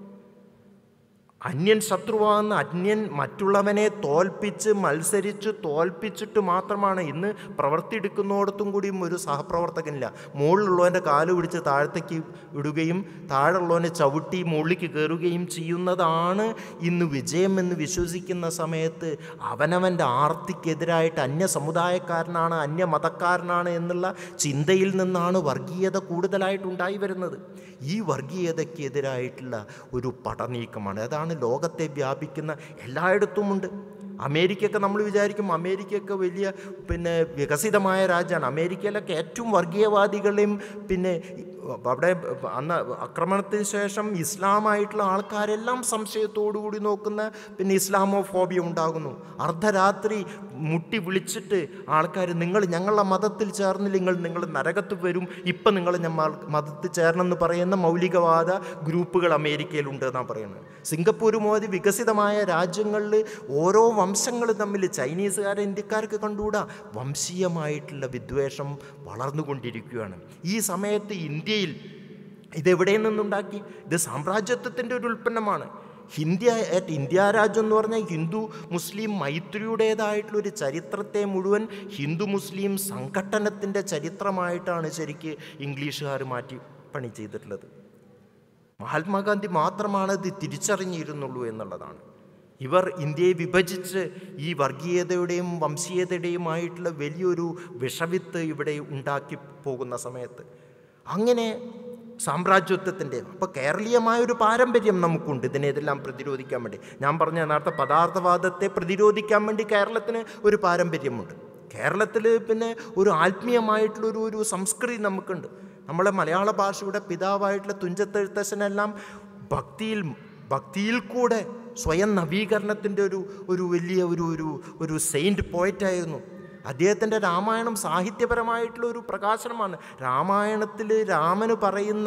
അന്യൻ ശത്രുവാകുന്ന അന്യൻ മറ്റുള്ളവനെ തോൽപ്പിച്ച് മത്സരിച്ച് തോൽപ്പിച്ചിട്ട് മാത്രമാണ് ഇന്ന് പ്രവൃത്തി എടുക്കുന്നിടത്തും കൂടിയും ഒരു സഹപ്രവർത്തകനില്ല മുകളിലുള്ളവൻ്റെ കാല് പിടിച്ച് താഴത്തേക്ക് ഇടുകയും താഴെയുള്ളവനെ ചവിട്ടി മുകളിലേക്ക് കയറുകയും ചെയ്യുന്നതാണ് ഇന്ന് വിജയം എന്ന് വിശ്വസിക്കുന്ന സമയത്ത് അവനവൻ്റെ ആർത്തിക്കെതിരായിട്ട് അന്യ സമുദായക്കാരനാണ് അന്യ മതക്കാരനാണ് എന്നുള്ള ചിന്തയിൽ നിന്നാണ് വർഗീയത കൂടുതലായിട്ട് ഉണ്ടായി വരുന്നത് ഈ വർഗീയതയ്ക്കെതിരായിട്ടുള്ള ഒരു പടനീക്കമാണ് അതാണ് ലോകത്തെ വ്യാപിക്കുന്ന എല്ലായിടത്തുമുണ്ട് അമേരിക്കയൊക്കെ നമ്മൾ വിചാരിക്കും അമേരിക്കയൊക്കെ വലിയ പിന്നെ വികസിതമായ രാജ്യമാണ് അമേരിക്കയിലൊക്കെ ഏറ്റവും വർഗീയവാദികളെയും പിന്നെ അവിടെ അന്ന് ആക്രമണത്തിന് ശേഷം ഇസ്ലാമായിട്ടുള്ള ആൾക്കാരെല്ലാം സംശയത്തോടു കൂടി നോക്കുന്ന പിന്നെ ഇസ്ലാമോ ഫോബിയ ഉണ്ടാകുന്നു അർദ്ധരാത്രി മുട്ടി വിളിച്ചിട്ട് ആൾക്കാർ നിങ്ങൾ ഞങ്ങളുടെ മതത്തിൽ ചേർന്നില്ല നിങ്ങൾ നിങ്ങൾ നരകത്ത് വരും ഇപ്പം നിങ്ങൾ ഞമ്മ മതത്തിൽ ചേരണമെന്ന് പറയുന്ന മൗലികവാദ ഗ്രൂപ്പുകൾ അമേരിക്കയിലുണ്ട് എന്നാണ് പറയുന്നത് സിംഗപ്പൂർ മോദി വികസിതമായ രാജ്യങ്ങളിൽ ഓരോ വംശങ്ങൾ തമ്മിൽ ചൈനീസുകാരെ ഇന്ത്യക്കാർക്ക് കണ്ടുകൂടാ വംശീയമായിട്ടുള്ള വിദ്വേഷം വളർന്നുകൊണ്ടിരിക്കുകയാണ് ഈ സമയത്ത് ഇന്ത്യയിൽ ഇതെവിടെ നിന്നുണ്ടാക്കി ഇത് സാമ്രാജ്യത്വത്തിൻ്റെ ഒരു ഉൽപ്പന്നമാണ് ഹിന്ത്യ അറ്റ് ഇന്ത്യ രാജ്യം എന്ന് പറഞ്ഞാൽ ഹിന്ദു മുസ്ലിം മൈത്രിയുടേതായിട്ടുള്ള ഒരു ചരിത്രത്തെ മുഴുവൻ ഹിന്ദു മുസ്ലിം സംഘട്ടനത്തിൻ്റെ ചരിത്രമായിട്ടാണ് ശരിക്ക് ഇംഗ്ലീഷുകാർ മാറ്റി പണി ചെയ്തിട്ടുള്ളത് മഹാത്മാഗാന്ധി മാത്രമാണ് ഇത് തിരിച്ചറിഞ്ഞിരുന്നുള്ളൂ എന്നുള്ളതാണ് ഇവർ ഇന്ത്യയെ വിഭജിച്ച് ഈ വർഗീയതയുടെയും വംശീയതയുടെയുമായിട്ടുള്ള വലിയൊരു വിഷവിത്ത് ഇവിടെ ഉണ്ടാക്കി പോകുന്ന സമയത്ത് അങ്ങനെ സാമ്രാജ്യത്വത്തിൻ്റെ അപ്പോൾ കേരളീയമായ ഒരു പാരമ്പര്യം നമുക്കുണ്ട് ഇതിനെതെല്ലാം പ്രതിരോധിക്കാൻ വേണ്ടി ഞാൻ പറഞ്ഞ നേരത്തെ പദാർത്ഥവാദത്തെ പ്രതിരോധിക്കാൻ വേണ്ടി കേരളത്തിന് ഒരു പാരമ്പര്യമുണ്ട് കേരളത്തിൽ പിന്നെ ഒരു ആത്മീയമായിട്ടുള്ളൊരു ഒരു സംസ്കൃതി നമുക്കുണ്ട് നമ്മളെ മലയാള ഭാഷയുടെ പിതാവായിട്ടുള്ള തുഞ്ചത്തെഴുത്തച്ഛനെല്ലാം ഭക്തിയിൽ ഭക്തിയിൽ കൂടെ സ്വയം നവീകരണത്തിൻ്റെ ഒരു ഒരു വലിയ ഒരു ഒരു ഒരു സെയിൻറ്റ് പോയറ്റായിരുന്നു അദ്ദേഹത്തിൻ്റെ രാമായണം സാഹിത്യപരമായിട്ടുള്ള ഒരു പ്രകാശനമാണ് രാമായണത്തിൽ രാമന് പറയുന്ന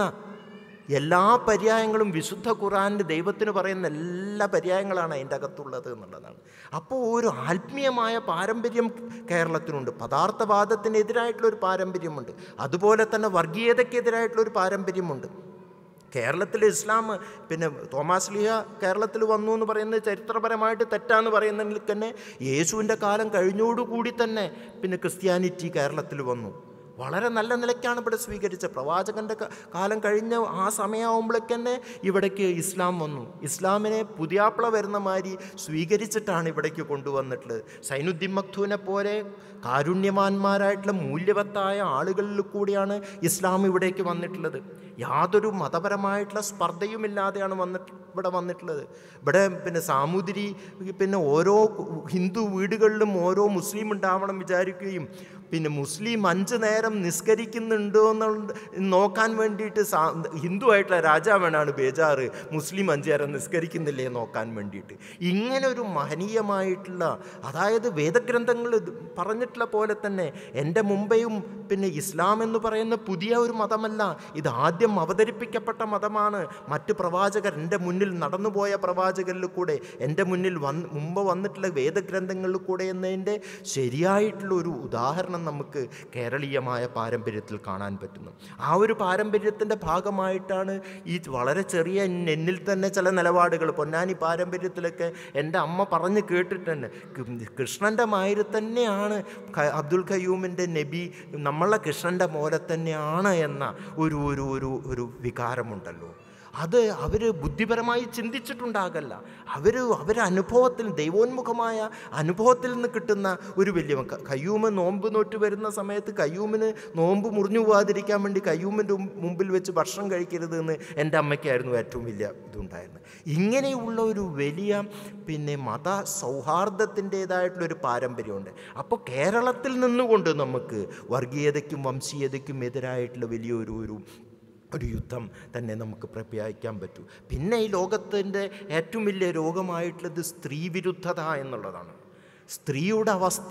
എല്ലാ പര്യായങ്ങളും വിശുദ്ധ ഖുറാനിൽ ദൈവത്തിന് പറയുന്ന എല്ലാ പര്യായങ്ങളാണ് അതിൻ്റെ അകത്തുള്ളത് എന്നുള്ളതാണ് അപ്പോൾ ഒരു ആത്മീയമായ പാരമ്പര്യം കേരളത്തിനുണ്ട് പദാർത്ഥവാദത്തിനെതിരായിട്ടുള്ള ഒരു പാരമ്പര്യമുണ്ട് അതുപോലെ തന്നെ വർഗീയതയ്ക്കെതിരായിട്ടുള്ള ഒരു പാരമ്പര്യമുണ്ട് കേരളത്തിൽ ഇസ്ലാം പിന്നെ തോമാസ് ലിഹ കേരളത്തിൽ വന്നു എന്ന് പറയുന്നത് ചരിത്രപരമായിട്ട് തെറ്റാന്ന് പറയുന്നതിൽ തന്നെ യേശുവിൻ്റെ കാലം കഴിഞ്ഞോടുകൂടി തന്നെ പിന്നെ ക്രിസ്ത്യാനിറ്റി കേരളത്തിൽ വന്നു വളരെ നല്ല നിലയ്ക്കാണ് ഇവിടെ സ്വീകരിച്ച പ്രവാചകൻ്റെ ക- കാലം കഴിഞ്ഞ ആ സമയമാകുമ്പോഴേക്ക് തന്നെ ഇവിടേക്ക് ഇസ്ലാം വന്നു ഇസ്ലാമിനെ പുതിയാപ്പിള വരുന്ന മാതിരി സ്വീകരിച്ചിട്ടാണ് ഇവിടേക്ക് കൊണ്ടുവന്നിട്ടുള്ളത് സൈനുദ്ദീൻ മക്തൂനെ പോലെ കാരുണ്യവാന്മാരായിട്ടുള്ള മൂല്യവത്തായ ആളുകളിൽ കൂടിയാണ് ഇസ്ലാം ഇവിടേക്ക് വന്നിട്ടുള്ളത് യാതൊരു മതപരമായിട്ടുള്ള സ്പർദ്ധയുമില്ലാതെയാണ് വന്നിട്ട് ഇവിടെ വന്നിട്ടുള്ളത് ഇവിടെ പിന്നെ സാമൂതിരി പിന്നെ ഓരോ ഹിന്ദു വീടുകളിലും ഓരോ മുസ്ലിം ഉണ്ടാവണം വിചാരിക്കുകയും പിന്നെ മുസ്ലിം അഞ്ച് നേരം നിസ്കരിക്കുന്നുണ്ടോ എന്നുള്ള നോക്കാൻ വേണ്ടിയിട്ട് സാ ഹിന്ദുവായിട്ടുള്ള രാജാവാണ് ബേജാറ് മുസ്ലിം അഞ്ച് നേരം നിസ്കരിക്കുന്നില്ലേ നോക്കാൻ വേണ്ടിയിട്ട് ഇങ്ങനെ ഒരു മഹനീയമായിട്ടുള്ള അതായത് വേദഗ്രന്ഥങ്ങൾ ഇത് പറഞ്ഞിട്ടുള്ള പോലെ തന്നെ എൻ്റെ മുമ്പെയും പിന്നെ ഇസ്ലാം എന്ന് പറയുന്ന പുതിയ ഒരു മതമല്ല ഇത് ആദ്യം അവതരിപ്പിക്കപ്പെട്ട മതമാണ് മറ്റ് പ്രവാചകർ എൻ്റെ മുന്നിൽ നടന്നുപോയ പ്രവാചകരിൽ കൂടെ എൻ്റെ മുന്നിൽ വന്ന് മുമ്പ് വന്നിട്ടുള്ള വേദഗ്രന്ഥങ്ങളിൽ കൂടെ എന്നതിൻ്റെ ശരിയായിട്ടുള്ള ഒരു ഉദാഹരണം നമുക്ക് കേരളീയമായ പാരമ്പര്യത്തിൽ കാണാൻ പറ്റുന്നു ആ ഒരു പാരമ്പര്യത്തിൻ്റെ ഭാഗമായിട്ടാണ് ഈ വളരെ ചെറിയ എന്നിൽ തന്നെ ചില നിലപാടുകൾ പൊന്നാനി പാരമ്പര്യത്തിലൊക്കെ എൻ്റെ അമ്മ പറഞ്ഞ് കേട്ടിട്ടുണ്ട് കൃ- കൃഷ്ണൻ്റെ മാതിരി തന്നെയാണ് ഖ- അബ്ദുൽ ഖയ്യൂമിൻ്റെ നബി നമ്മളെ കൃഷ്ണൻ്റെ പോലെ തന്നെയാണ് എന്ന ഒരു ഒരു ഒരു ഒരു വികാരമുണ്ടല്ലോ അത് അവർ ബുദ്ധിപരമായി ചിന്തിച്ചിട്ടുണ്ടാകല്ല അവർ അവരെ അനുഭവത്തിൽ ദൈവോന്മുഖമായ അനുഭവത്തിൽ നിന്ന് കിട്ടുന്ന ഒരു വലിയ ക- കയ്യൂമ് നോമ്പ് നോറ്റ് വരുന്ന സമയത്ത് കയ്യൂമിന് നോമ്പ് മുറിഞ്ഞു പോകാതിരിക്കാൻ വേണ്ടി കയ്യൂമിൻ്റെ മുമ്പിൽ വെച്ച് ഭക്ഷണം കഴിക്കരുത് എന്ന് എൻ്റെ അമ്മയ്ക്കായിരുന്നു ഏറ്റവും വലിയ ഇതുണ്ടായിരുന്നത് ഇങ്ങനെയുള്ള ഒരു വലിയ പിന്നെ മത സൗഹാർദ്ദത്തിൻ്റേതായിട്ടുള്ളൊരു പാരമ്പര്യമുണ്ട് അപ്പോൾ കേരളത്തിൽ നിന്നുകൊണ്ട് നമുക്ക് വർഗീയതയ്ക്കും വംശീയതയ്ക്കും എതിരായിട്ടുള്ള വലിയൊരു ഒരു ഒരു യുദ്ധം തന്നെ നമുക്ക് പ്രഖ്യാപിക്കാൻ പറ്റൂ പിന്നെ ഈ ലോകത്തിൻ്റെ ഏറ്റവും വലിയ രോഗമായിട്ടുള്ളത് സ്ത്രീ വിരുദ്ധത എന്നുള്ളതാണ് സ്ത്രീയുടെ അവസ്ഥ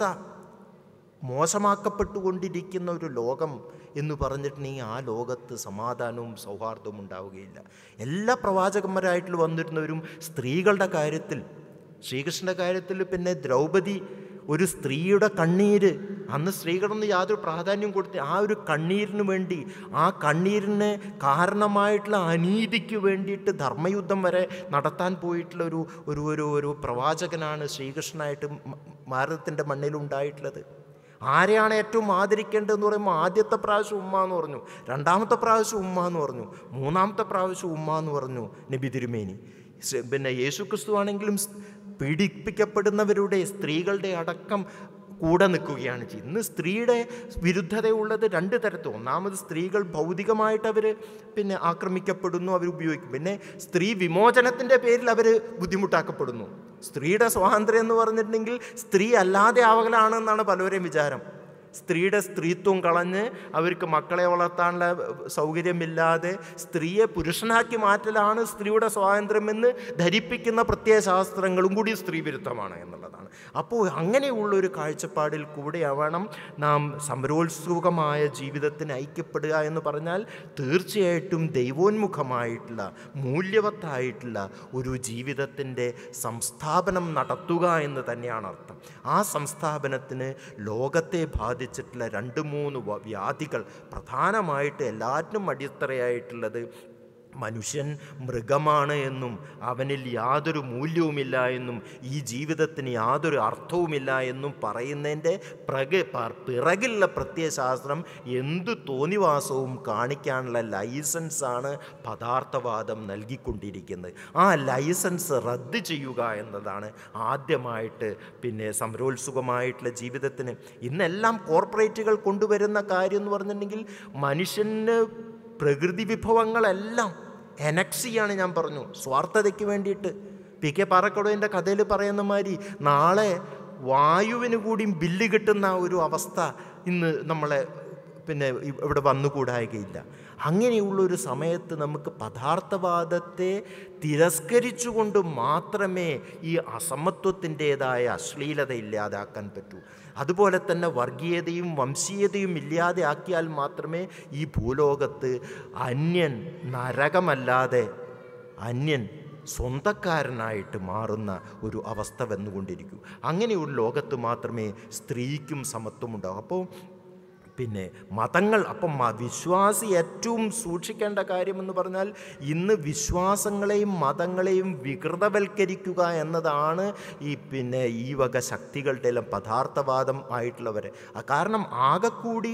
മോശമാക്കപ്പെട്ടുകൊണ്ടിരിക്കുന്ന ഒരു ലോകം എന്ന് പറഞ്ഞിട്ടുണ്ടെങ്കിൽ ആ ലോകത്ത് സമാധാനവും സൗഹാർദ്ദവും ഉണ്ടാവുകയില്ല എല്ലാ പ്രവാചകന്മാരായിട്ട് വന്നിരുന്നവരും സ്ത്രീകളുടെ കാര്യത്തിൽ ശ്രീകൃഷ്ണൻ്റെ കാര്യത്തിൽ പിന്നെ ദ്രൗപദി ഒരു സ്ത്രീയുടെ കണ്ണീര് അന്ന് സ്ത്രീകളൊന്നും യാതൊരു പ്രാധാന്യം കൊടുത്തി ആ ഒരു കണ്ണീരിന് വേണ്ടി ആ കണ്ണീരിന് കാരണമായിട്ടുള്ള അനീതിക്ക് വേണ്ടിയിട്ട് ധർമ്മയുദ്ധം വരെ നടത്താൻ പോയിട്ടുള്ള ഒരു ഒരു ഒരു ഒരു പ്രവാചകനാണ് ശ്രീകൃഷ്ണനായിട്ട് മ- ഭാരതത്തിൻ്റെ മണ്ണിലുണ്ടായിട്ടുള്ളത് ആരെയാണ് ഏറ്റവും ആദരിക്കേണ്ടതെന്ന് പറയുമ്പോൾ ആദ്യത്തെ പ്രാവശ്യം ഉമ്മ എന്ന് പറഞ്ഞു രണ്ടാമത്തെ പ്രാവശ്യം ഉമ്മ എന്ന് പറഞ്ഞു മൂന്നാമത്തെ പ്രാവശ്യം ഉമ്മ എന്ന് പറഞ്ഞു നബി തിരുമേനി സ് പിന്നെ യേശു ക്രിസ്തു ആണെങ്കിലും സ് പീഡിപ്പിക്കപ്പെടുന്നവരുടെ സ്ത്രീകളുടെ അടക്കം കൂടെ നിൽക്കുകയാണ് ചെയ്യുന്നത് ഇന്ന് സ്ത്രീയുടെ വിരുദ്ധതയുള്ളത് രണ്ട് തരത്തിൽ ഒന്നാമത് സ്ത്രീകൾ ഭൗതികമായിട്ട് അവർ പിന്നെ ആക്രമിക്കപ്പെടുന്നു അവർ ഉപയോഗിക്കും പിന്നെ സ്ത്രീ വിമോചനത്തിൻ്റെ പേരിൽ അവർ ബുദ്ധിമുട്ടാക്കപ്പെടുന്നു സ്ത്രീയുടെ സ്വാതന്ത്ര്യം എന്ന് പറഞ്ഞിട്ടുണ്ടെങ്കിൽ സ്ത്രീ അല്ലാതെ ആവലാണെന്നാണ് പലരുടെയും വിചാരം സ്ത്രീയുടെ സ്ത്രീത്വം കളഞ്ഞ് അവർക്ക് മക്കളെ വളർത്താനുള്ള സൗകര്യമില്ലാതെ സ്ത്രീയെ പുരുഷനാക്കി മാറ്റലാണ് സ്ത്രീയുടെ സ്വാതന്ത്ര്യമെന്ന് ധരിപ്പിക്കുന്ന പ്രത്യയശാസ്ത്രങ്ങളും കൂടി സ്ത്രീ വിരുദ്ധമാണ് എന്നുള്ളതാണ് അപ്പോൾ അങ്ങനെയുള്ള ഒരു കാഴ്ചപ്പാടിൽ കൂടെ വേണം നാം സമരോത്സുകമായ ജീവിതത്തിന് ഐക്യപ്പെടുക എന്ന് പറഞ്ഞാൽ തീർച്ചയായിട്ടും ദൈവോന്മുഖമായിട്ടുള്ള മൂല്യവത്തായിട്ടുള്ള ഒരു ജീവിതത്തിൻ്റെ സംസ്ഥാപനം നടത്തുക എന്ന് തന്നെയാണ് അർത്ഥം ആ സംസ്ഥാപനത്തിന് ലോകത്തെ ബാധിച്ചിട്ടുള്ള രണ്ട് മൂന്ന് വ- വ്യാധികൾ പ്രധാനമായിട്ട് എല്ലാറ്റിനും അടിത്തറയായിട്ടുള്ളത് മനുഷ്യൻ മൃഗമാണ് എന്നും അവനിൽ യാതൊരു മൂല്യവുമില്ല എന്നും ഈ ജീവിതത്തിന് യാതൊരു അർത്ഥവുമില്ല എന്നും പറയുന്നതിൻ്റെ പ്രക പ- പിറകിലുള്ള പ്രത്യയശാസ്ത്രം എന്ത് തോന്നിവാസവും കാണിക്കാനുള്ള ലൈസൻസാണ് പദാർത്ഥവാദം നൽകിക്കൊണ്ടിരിക്കുന്നത് ആ ലൈസൻസ് റദ്ദ് ചെയ്യുക എന്നതാണ് ആദ്യമായിട്ട് പിന്നെ സമരോത്സുകമായിട്ടുള്ള ജീവിതത്തിന് ഇന്നെല്ലാം കോർപ്പറേറ്റുകൾ കൊണ്ടുവരുന്ന കാര്യം എന്ന് പറഞ്ഞിട്ടുണ്ടെങ്കിൽ മനുഷ്യന് പ്രകൃതി വിഭവങ്ങളെല്ലാം എനക്സിയാണ് ഞാൻ പറഞ്ഞു സ്വാർത്ഥതയ്ക്ക് വേണ്ടിയിട്ട് പി കെ പാറക്കടവിൻ്റെ കഥയിൽ പറയുന്ന മാതിരി നാളെ വായുവിന് കൂടിയും ബില്ല് കിട്ടുന്ന ഒരു അവസ്ഥ ഇന്ന് നമ്മളെ പിന്നെ ഇ- ഇവിടെ വന്നുകൂടായികയില്ല അങ്ങനെയുള്ളൊരു സമയത്ത് നമുക്ക് പദാർത്ഥവാദത്തെ തിരസ്കരിച്ചുകൊണ്ട് മാത്രമേ ഈ അസമത്വത്തിൻ്റെതായ അശ്ലീലത ഇല്ലാതാക്കാൻ പറ്റൂ അതുപോലെ തന്നെ വർഗീയതയും വംശീയതയും ഇല്ലാതെ ആക്കിയാൽ മാത്രമേ ഈ ഭൂലോകത്ത് അന്യൻ നരകമല്ലാതെ അന്യൻ സ്വന്തക്കാരനായിട്ട് മാറുന്ന ഒരു അവസ്ഥ വന്നുകൊണ്ടിരിക്കൂ അങ്ങനെയുള്ള ലോകത്ത് മാത്രമേ സ്ത്രീക്കും സമത്വം ഉണ്ടാവും അപ്പോൾ പിന്നെ മതങ്ങൾ അപ്പം മ- വിശ്വാസി ഏറ്റവും സൂക്ഷിക്കേണ്ട കാര്യമെന്ന് പറഞ്ഞാൽ ഇന്ന് വിശ്വാസങ്ങളെയും മതങ്ങളെയും വികൃതവൽക്കരിക്കുക എന്നതാണ് ഈ പിന്നെ ഈ വക ശക്തികളുടെ എല്ലാം പദാർത്ഥവാദം ആയിട്ടുള്ളവരെ ആ കാരണം ആകെക്കൂടി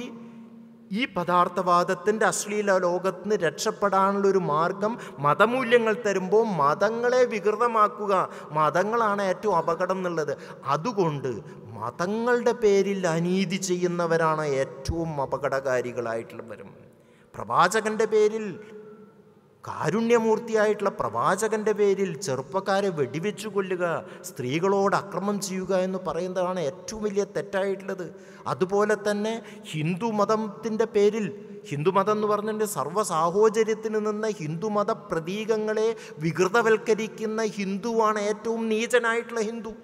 ഈ പദാർത്ഥവാദത്തിൻ്റെ അശ്ലീല ലോകത്ത് നിന്ന് രക്ഷപ്പെടാനുള്ള ഒരു മാർഗം മതമൂല്യങ്ങൾ തരുമ്പോൾ മതങ്ങളെ വികൃതമാക്കുക മതങ്ങളാണ് ഏറ്റവും അപകടം എന്നുള്ളത് അതുകൊണ്ട് മതങ്ങളുടെ പേരിൽ അനീതി ചെയ്യുന്നവരാണ് ഏറ്റവും അപകടകാരികളായിട്ടുള്ളവരും പ്രവാചകൻ്റെ പേരിൽ കാരുണ്യമൂർത്തിയായിട്ടുള്ള പ്രവാചകൻ്റെ പേരിൽ ചെറുപ്പക്കാരെ വെടിവെച്ചു കൊല്ലുക സ്ത്രീകളോട് അക്രമം ചെയ്യുക എന്ന് പറയുന്നതാണ് ഏറ്റവും വലിയ തെറ്റായിട്ടുള്ളത് അതുപോലെ തന്നെ ഹിന്ദു മതത്തിൻ്റെ പേരിൽ ഹിന്ദുമതം എന്ന് പറഞ്ഞിട്ടുണ്ടെങ്കിൽ സർവ്വ സാഹോചര്യത്തിന് നിന്ന് ഹിന്ദുമത പ്രതീകങ്ങളെ വികൃതവൽക്കരിക്കുന്ന ഹിന്ദുവാണ് ഏറ്റവും നീചനായിട്ടുള്ള ഹിന്ദു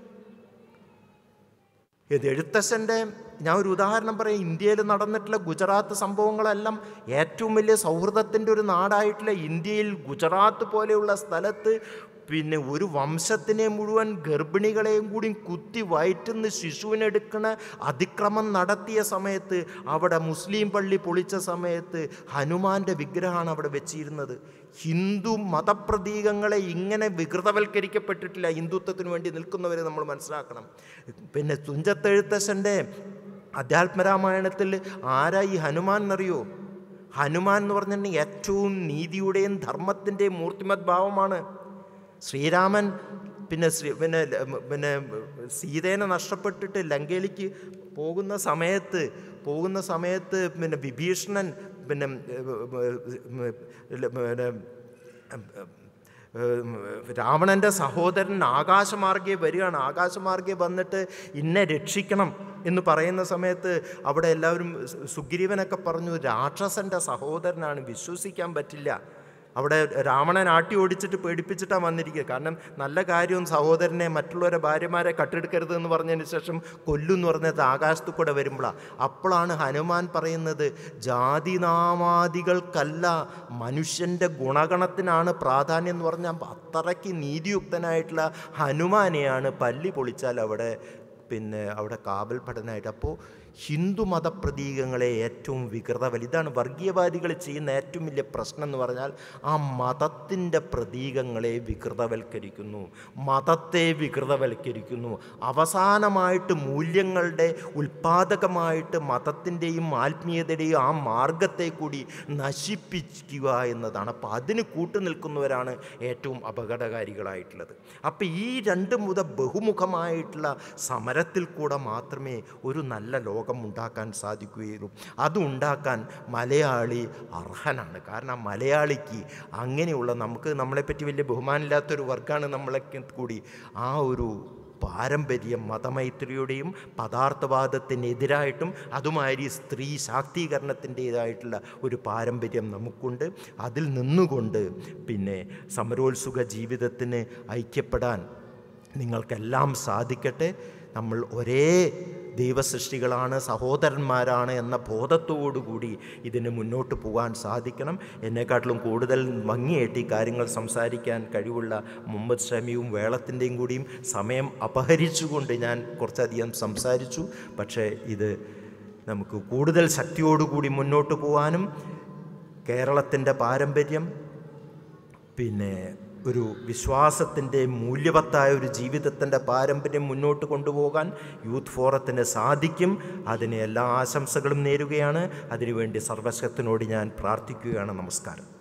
ഇത് എഴുത്തച്ഛൻ്റെ ഞാൻ ഒരു ഉദാഹരണം പറയാം ഇന്ത്യയിൽ നടന്നിട്ടുള്ള ഗുജറാത്ത് സംഭവങ്ങളെല്ലാം ഏറ്റവും വലിയ സൗഹൃദത്തിൻ്റെ ഒരു നാടായിട്ടുള്ള ഇന്ത്യയിൽ ഗുജറാത്ത് പോലെയുള്ള സ്ഥലത്ത് പിന്നെ ഒരു വംശത്തിനെ മുഴുവൻ ഗർഭിണികളെയും കൂടി കുത്തി വയറ്റുന്ന ശിശുവിനെടുക്കണ അതിക്രമം നടത്തിയ സമയത്ത് അവിടെ മുസ്ലിം പള്ളി പൊളിച്ച സമയത്ത് ഹനുമാന്റെ വിഗ്രഹമാണ് അവിടെ വെച്ചിരുന്നത് ഹിന്ദു മതപ്രതീകങ്ങളെ ഇങ്ങനെ വികൃതവൽക്കരിക്കപ്പെട്ടിട്ടില്ല ഹിന്ദുത്വത്തിന് വേണ്ടി നിൽക്കുന്നവരെ നമ്മൾ മനസ്സിലാക്കണം പിന്നെ തുഞ്ചത്തെഴുത്തച്ഛൻ്റെ അധ്യാത്മരാമായണത്തിൽ ആരാ ഈ ഹനുമാൻ എന്നറിയോ ഹനുമാൻ എന്ന് പറഞ്ഞിട്ടുണ്ടെങ്കിൽ ഏറ്റവും നീതിയുടെയും ധർമ്മത്തിൻ്റെയും മൂർത്തിമത് ഭാവമാണ് ശ്രീരാമൻ പിന്നെ ശ്രീ പിന്നെ ല- പിന്നെ സീതേനെ നഷ്ടപ്പെട്ടിട്ട് ലങ്കയിലേക്ക് പോകുന്ന സമയത്ത് പോകുന്ന സമയത്ത് പിന്നെ വിഭീഷണൻ പിന്നെ പിന്നെ ഏം, രാവണൻ്റെ സഹോദരൻ ആകാശമാർഗെ വരികയാണ് ആകാശമാർഗെ വന്നിട്ട് ഇന്നെ രക്ഷിക്കണം എന്ന് പറയുന്ന സമയത്ത് അവിടെ എല്ലാവരും സു- സുഗ്രീവനൊക്കെ പറഞ്ഞു രാക്ഷസൻ്റെ സഹോദരനാണ് വിശ്വസിക്കാൻ പറ്റില്ല അവിടെ രാവണൻ ആട്ടി ഓടിച്ചിട്ട് പേടിപ്പിച്ചിട്ടാണ് വന്നിരിക്കുക കാരണം നല്ല കാര്യവും സഹോദരനെ മറ്റുള്ളവരെ ഭാര്യമാരെ കട്ടെടുക്കരുത് എന്ന് പറഞ്ഞതിന് ശേഷം കൊല്ലുമെന്ന് പറഞ്ഞത് ആകാശത്തു കൂടെ വരുമ്പോഴാണ് അപ്പോഴാണ് ഹനുമാൻ പറയുന്നത് ജാതിനാമാദികൾക്കല്ല മനുഷ്യൻ്റെ ഗുണഗണത്തിനാണ് പ്രാധാന്യം എന്ന് പറഞ്ഞാൽ അത്രയ്ക്ക് നീതിയുക്തനായിട്ടുള്ള ഹനുമാനെയാണ് പല്ലി പൊളിച്ചാൽ അവിടെ പിന്നെ അവിടെ കാവൽ ഭടനായിട്ട് അപ്പോൾ ഹിന്ദുമത പ്രതീകങ്ങളെ ഏറ്റവും വികൃതവൽ ഇതാണ് വർഗീയവാദികൾ ചെയ്യുന്ന ഏറ്റവും വലിയ പ്രശ്നം എന്ന് പറഞ്ഞാൽ ആ മതത്തിൻ്റെ പ്രതീകങ്ങളെ വികൃതവൽക്കരിക്കുന്നു മതത്തെ വികൃതവൽക്കരിക്കുന്നു അവസാനമായിട്ട് മൂല്യങ്ങളുടെ ഉൽപാദകമായിട്ട് മതത്തിൻ്റെയും ആത്മീയതയുടെയും ആ മാർഗത്തെ കൂടി നശിപ്പിക്കുക എന്നതാണ് അപ്പോൾ അതിന് കൂട്ടുനിൽക്കുന്നവരാണ് ഏറ്റവും അപകടകാരികളായിട്ടുള്ളത് അപ്പോൾ ഈ രണ്ട് മുത ബഹുമുഖമായിട്ടുള്ള സമരത്തിൽ കൂടെ മാത്രമേ ഒരു നല്ല ലോകം ഉണ്ടാക്കാൻ സാധിക്കുകയുള്ളൂ അത് ഉണ്ടാക്കാൻ മലയാളി അർഹനാണ് കാരണം മലയാളിക്ക് അങ്ങനെയുള്ള നമുക്ക് നമ്മളെപ്പറ്റി വലിയ ബഹുമാനമില്ലാത്തൊരു വർഗ്ഗമാണ് നമ്മളൊക്കെ കൂടി ആ ഒരു പാരമ്പര്യം മതമൈത്രിയുടെയും പദാർത്ഥവാദത്തിനെതിരായിട്ടും അതുമാതിരി സ്ത്രീ ശാക്തീകരണത്തിൻ്റേതായിട്ടുള്ള ഒരു പാരമ്പര്യം നമുക്കുണ്ട് അതിൽ നിന്നുകൊണ്ട് പിന്നെ സമരോത്സുക ജീവിതത്തിന് ഐക്യപ്പെടാൻ നിങ്ങൾക്കെല്ലാം സാധിക്കട്ടെ നമ്മൾ ഒരേ ദൈവസൃഷ്ടികളാണ് സഹോദരന്മാരാണ് എന്ന ബോധത്തോടുകൂടി ഇതിന് മുന്നോട്ട് പോകാൻ സാധിക്കണം എന്നെക്കാട്ടിലും കൂടുതൽ ഭംഗിയായിട്ട് ഈ കാര്യങ്ങൾ സംസാരിക്കാൻ കഴിവുള്ള മുഹമ്മദ് ഷമിയും വേളത്തിൻ്റെയും കൂടിയും സമയം അപഹരിച്ചുകൊണ്ട് ഞാൻ കുറച്ചധികം സംസാരിച്ചു പക്ഷേ ഇത് നമുക്ക് കൂടുതൽ ശക്തിയോടുകൂടി മുന്നോട്ട് പോകാനും കേരളത്തിൻ്റെ പാരമ്പര്യം പിന്നെ ഒരു വിശ്വാസത്തിൻ്റെ മൂല്യവത്തായ ഒരു ജീവിതത്തിൻ്റെ പാരമ്പര്യം മുന്നോട്ട് കൊണ്ടുപോകാൻ യൂത്ത് ഫോറത്തിന് സാധിക്കും അതിന് എല്ലാ ആശംസകളും നേരുകയാണ് അതിനുവേണ്ടി സർവശക്തനോട് ഞാൻ പ്രാർത്ഥിക്കുകയാണ് നമസ്കാരം